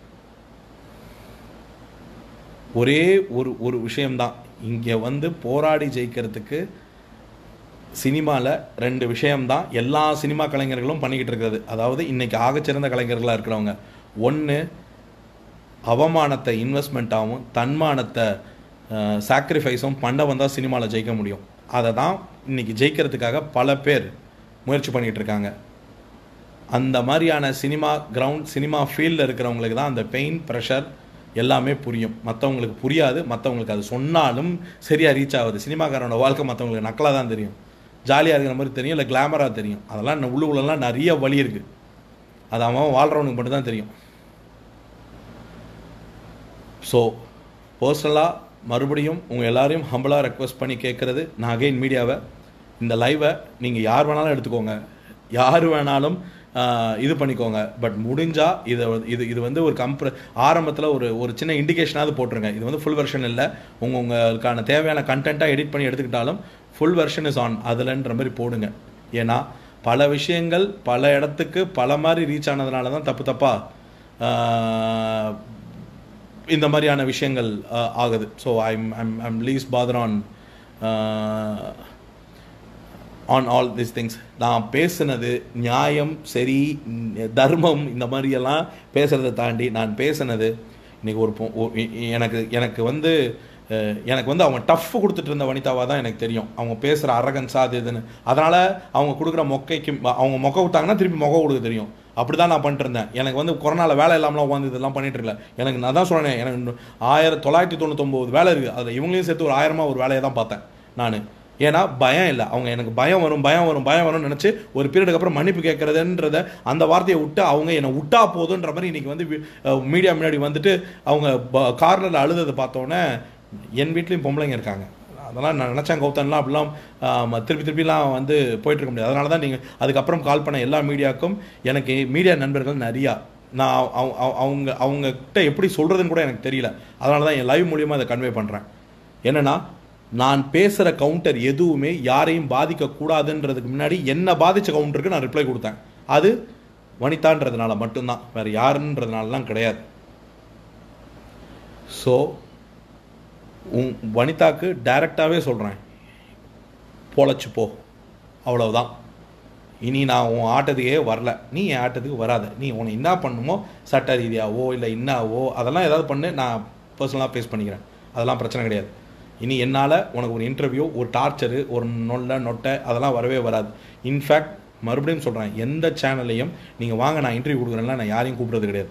ஒரே ஒரு ஒரு விஷயம்தான் இங்கே வந்து போராடி ஜெயிக்கிறதுக்கு சினிமாவில் ரெண்டு விஷயம்தான் எல்லா சினிமா கலைஞர்களும் பண்ணிக்கிட்டு இருக்கிறது அதாவது இன்னைக்கு ஆகச்சிறந்த கலைஞர்களாக இருக்கிறவங்க ஒன்று அவமானத்தை இன்வெஸ்ட்மெண்ட்டாகவும் தன்மானத்தை சாக்ரிஃபைஸும் பண்ண வந்தால் சினிமாவில் ஜெயிக்க முடியும் அதை தான் இன்னைக்கு ஜெயிக்கிறதுக்காக பல பேர் முயற்சி பண்ணிகிட்டு இருக்காங்க அந்த மாதிரியான சினிமா கிரவுண்ட் சினிமா ஃபீல்டில் இருக்கிறவங்களுக்கு தான் அந்த பெயின் ப்ரெஷர் எல்லாமே புரியும் மற்றவங்களுக்கு புரியாது மற்றவங்களுக்கு அது சொன்னாலும் சரியாக ரீச் ஆகுது சினிமாக்காரனோட வாழ்க்கை மற்றவங்களுக்கு நக்கலாக தான் தெரியும் ஜாலியாக இருக்கிற மாதிரி தெரியும் இல்லை கிளாமராக தெரியும் அதெல்லாம் இன்னும் உள்ளுக்குள்ளலாம் நிறைய வழி இருக்குது அது அவன் வாழ்கிறவனுக்கு மட்டும் தான் தெரியும் ஸோ பர்சனலாக மறுபடியும் உங்கள் எல்லாரையும் ஹம்பிளாக ரெக்வஸ்ட் பண்ணி கேட்குறது நான் அகைன் மீடியாவை இந்த லைவை நீங்கள் யார் வேணாலும் எடுத்துக்கோங்க யார் வேணாலும் ஆஹ், இது பண்ணிக்கோங்க பட் முடிஞ்சால் இதை வந்து- இது இது வந்து ஒரு கம்ப்ர ஆரம்பத்தில் ஒரு ஒரு சின்ன இண்டிகேஷனாவது போட்டுருங்க இது வந்து ஃபுல் வெர்ஷன் இல்லை உங்கள் உங்களுக்கான தேவையான கண்டென்ட்டாக எடிட் பண்ணி எடுத்துக்கிட்டாலும் ஃபுல் வெர்ஷன் இஸ் ஆன் அதுலன்ற மாதிரி போடுங்க ஏன்னா பல விஷயங்கள் பல இடத்துக்கு பல மாதிரி ரீச் ஆனதுனால தான் தப்பு தப்பாக இந்த மாதிரியான விஷயங்கள் அஹ், ஆகுது so I'm I'm I'm least bother on on all this things நான் பேசுனது நியாயம் சரி ம், தர்மம் இந்த மாதிரியெல்லாம் பேசுகிறத தாண்டி நான் பேசுனது இன்னைக்கு ஒரு பொ- ஒ- எ- எ- எனக்கு எனக்கு வந்து அஹ், எனக்கு வந்து அவங்க டஃப் கொடுத்துட்டு இருந்த வனிதாவாக தான் எனக்கு தெரியும் அவங்க பேசுகிற அரகன்ஸா அது இதுன்னு அதனால் அவங்க கொடுக்குற மொக்கைக்கு அவங்க மொக்கை கொடுத்தாங்கன்னா திருப்பி மொக்கை கொடுக்க தெரியும் அப்படி தான் நான் பண்ணிட்டு இருந்தேன் எனக்கு வந்து கொரோனாவில் வேலை இல்லாமலாம் உட்காந்து இதெல்லாம் பண்ணிட்டு இருக்கல எனக்கு நான் தான் சொன்னேன் எனக்கு இன்னும் ஆயிரம் தொள்ளாயிரத்தி தொண்ணூத்தொம்பது வேலை இருக்குது அதில் இவங்களையும் சேர்த்து ஒரு ஆயிரமா ஒரு வேலையை தான் பார்த்தேன் நான் ஏன்னா பயம் இல்லை அவங்க எனக்கு பயம் வரும் பயம் வரும் பயம் வரும்னு நினச்சி ஒரு பீரியடுக்கு அப்புறம் மன்னிப்பு கேட்குறதுன்றத அந்த வார்த்தையை விட்டு அவங்க என்னை விட்டா போதுன்ற மாதிரி இன்னைக்கு வந்து மீடியா முன்னாடி வந்துட்டு அவங்க கார்னரில் அழுததை பார்த்தோன்னே என் வீட்லேயும் பொம்பளைங்க இருக்காங்க அதெல்லாம் நான் நினச்சேன் கௌதம்லாம் அப்படிலாம் ஆம், திருப்பி திருப்பிலாம் வந்து போயிட்டு இருக்க முடியாது அதனால தான் நீங்கள் அதுக்கப்புறம் கால் பண்ண எல்லா மீடியாவுக்கும் எனக்கு மீடியா நண்பர்கள் நிறையா நான் அவங்க- அவங்க- அவங்க அவங்ககிட்ட எப்படி சொல்கிறதுன்னு கூட எனக்கு தெரியல அதனால தான் என் லைவ் மூலியமாக அதை கன்வே பண்ணுறேன் என்னன்னா நான் பேசுகிற கவுண்டர் எதுவுமே யாரையும் பாதிக்கக்கூடாதுன்றதுக்கு முன்னாடி என்ன பாதித்த கவுண்டருக்கு நான் ரிப்ளை கொடுத்தேன் அது வனிதான்றதுனால மட்டும்தான் வேறு யாருன்றதுனாலலாம் கிடையாது ஸோ உன் வனிதாக்கு டைரெக்டாகவே சொல்கிறேன் பொழைச்சு போ அவ்வளவுதான் இனி நான் உன் ஆட்டத்துக்கே வரல நீ என் ஆட்டத்துக்கு வராத நீ உன்னை என்ன பண்ணுமோ சட்ட ரீதியாவோ இல்லை என்னவோ அதெல்லாம் ஏதாவது பண்ணு நான் பர்சனலாக ஃபேஸ் பண்ணிக்கிறேன் அதெல்லாம் பிரச்சனை கிடையாது இனி என்னால் உனக்கு ஒரு இன்டர்வியூ ஒரு டார்ச்சரு ஒரு நொல்ல நொட்டை அதெல்லாம் வரவே வராது இன்ஃபேக்ட் மறுபடியும் சொல்கிறேன் எந்த சேனல்லையும் நீங்கள் வாங்க நான் இன்டர்வியூ கொடுக்குறேன்ல நான் யாரையும் கூப்பிட்றது கிடையாது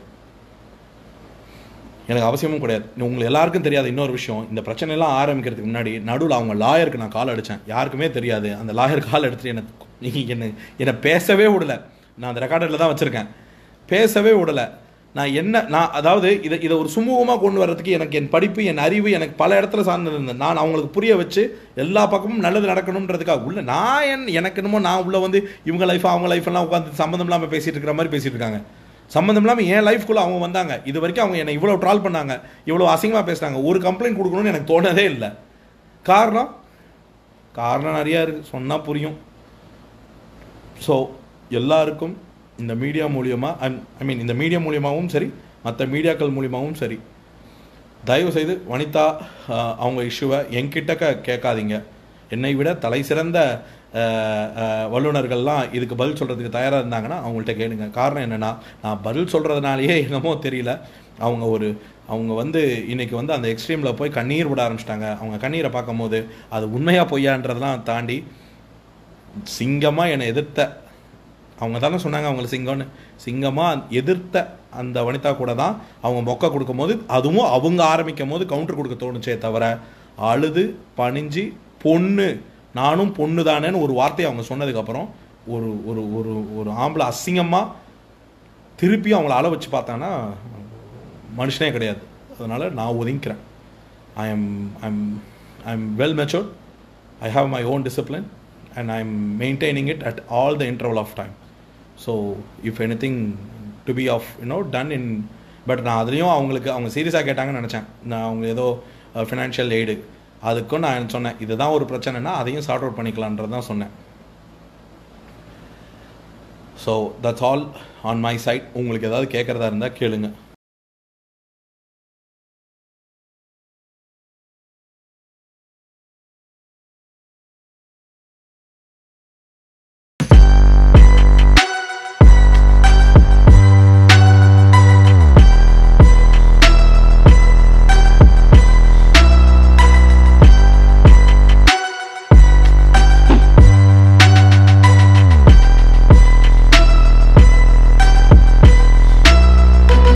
எனக்கு அவசியமும் கிடையாது உங்களுக்கு எல்லாருக்கும் தெரியாத இன்னொரு விஷயம் இந்த பிரச்சனை எல்லாம் ஆரம்பிக்கிறதுக்கு முன்னாடி நடுவில் அவங்க லாயருக்கு நான் கால் அடித்தேன் யாருக்குமே தெரியாது அந்த லாயர் கால் எடுத்துட்டு எனக்கு என்னை என்னை பேசவே விடல நான் அந்த ரெக்கார்டில் தான் வச்சுருக்கேன் பேசவே விடல நான் என்ன நான் அதாவது இதை இதை ஒரு சுமூகமாக கொண்டு வர்றதுக்கு எனக்கு என் படிப்பு என் அறிவு எனக்கு பல இடத்துல சார்ந்து இருந்தேன் நான் அவங்களுக்கு புரிய வச்சு எல்லா பக்கமும் நல்லது நடக்கணுன்றதுக்காக உள்ள நான் என் எனக்கு என்னமோ நான் உள்ள வந்து இவங்க லைஃப் அவங்க லைஃப் எல்லாம் உட்காந்து சம்மந்தம் இல்லாமல் பேசிட்டு இருக்கிற மாதிரி பேசிட்டு இருக்காங்க சம்மந்தம் இல்லாமல் என் லைஃப்குள்ளே அவங்க வந்தாங்க இது வரைக்கும் அவங்க என்னை இவ்வளோ ட்ரால் பண்ணாங்க இவ்வளோ அசிங்கமாக பேசுனாங்க ஒரு கம்ப்ளைண்ட் கொடுக்கணும்னு எனக்கு தோணதே இல்லை காரணம் காரணம் நிறையா இருக்குது சொன்னால் புரியும் ஸோ எல்லாருக்கும் இந்த மீடியா மூலியமாக ஐ மீன் இந்த மீடியா மூலியமாகவும் சரி மற்ற மீடியாக்கள் மூலியமாகவும் சரி தயவு செய்து வனிதா அஹ், அவங்க இஷ்யூவை என்கிட்ட க கேட்காதீங்க என்னை விட தலை சிறந்த அஹ், அஹ், வல்லுனர்கள்லாம் இதுக்கு பதில் சொல்கிறதுக்கு தயாராக இருந்தாங்கன்னா அவங்கள்ட்ட கேளுங்க காரணம் என்னென்னா நான் பதில் சொல்கிறதுனாலேயே என்னமோ தெரியல அவங்க ஒரு அவங்க வந்து இன்னைக்கு வந்து அந்த எக்ஸ்ட்ரீமில் போய் கண்ணீர் விட ஆரம்பிச்சிட்டாங்க அவங்க கண்ணீரை பார்க்கும்போது அது உண்மையாக பொய்யான்றதெல்லாம் தாண்டி சிங்கமாக என்னை எதிர்த்த அவங்க தானே சொன்னாங்க அவங்கள சிங்கம்னு சிங்கமாக எதிர்த்த அந்த வனிதா கூட தான் அவங்க மொக்க கொடுக்கும்போது அதுவும் அவங்க ஆரம்பிக்கும் போது கவுண்டர் கொடுக்க தோணுச்சே தவிர அழுது பணிஞ்சு பொண்ணு நானும் பொண்ணு தானேன்னு ஒரு வார்த்தையை அவங்க சொன்னதுக்கப்புறம் ஒரு ஒரு ஒரு ஒரு ஆம்பளை அசிங்கமாக திருப்பி அவங்கள அழ வச்சு பார்த்தாங்கன்னா மனுஷனே கிடையாது அதனால் நான் ஒதுங்கிக்கிறேன் I am I'm I'm well matured I have my own discipline and I am maintaining it at all the interval of time so if anything to be of you know done in but நான் அதுலேயும் அவங்களுக்கு அவங்க சீரியஸாக கேட்டாங்கன்னு நினச்சேன் நான் அவங்க ஏதோ financial aid அதுக்கும் நான் சொன்னேன் இதுதான் ஒரு பிரச்சனைனா அதையும் சார்ட் அவுட் பண்ணிக்கலான்றது தான் சொன்னேன் so that's all on my side உங்களுக்கு ஏதாவது கேட்குறதா இருந்தால் கேளுங்க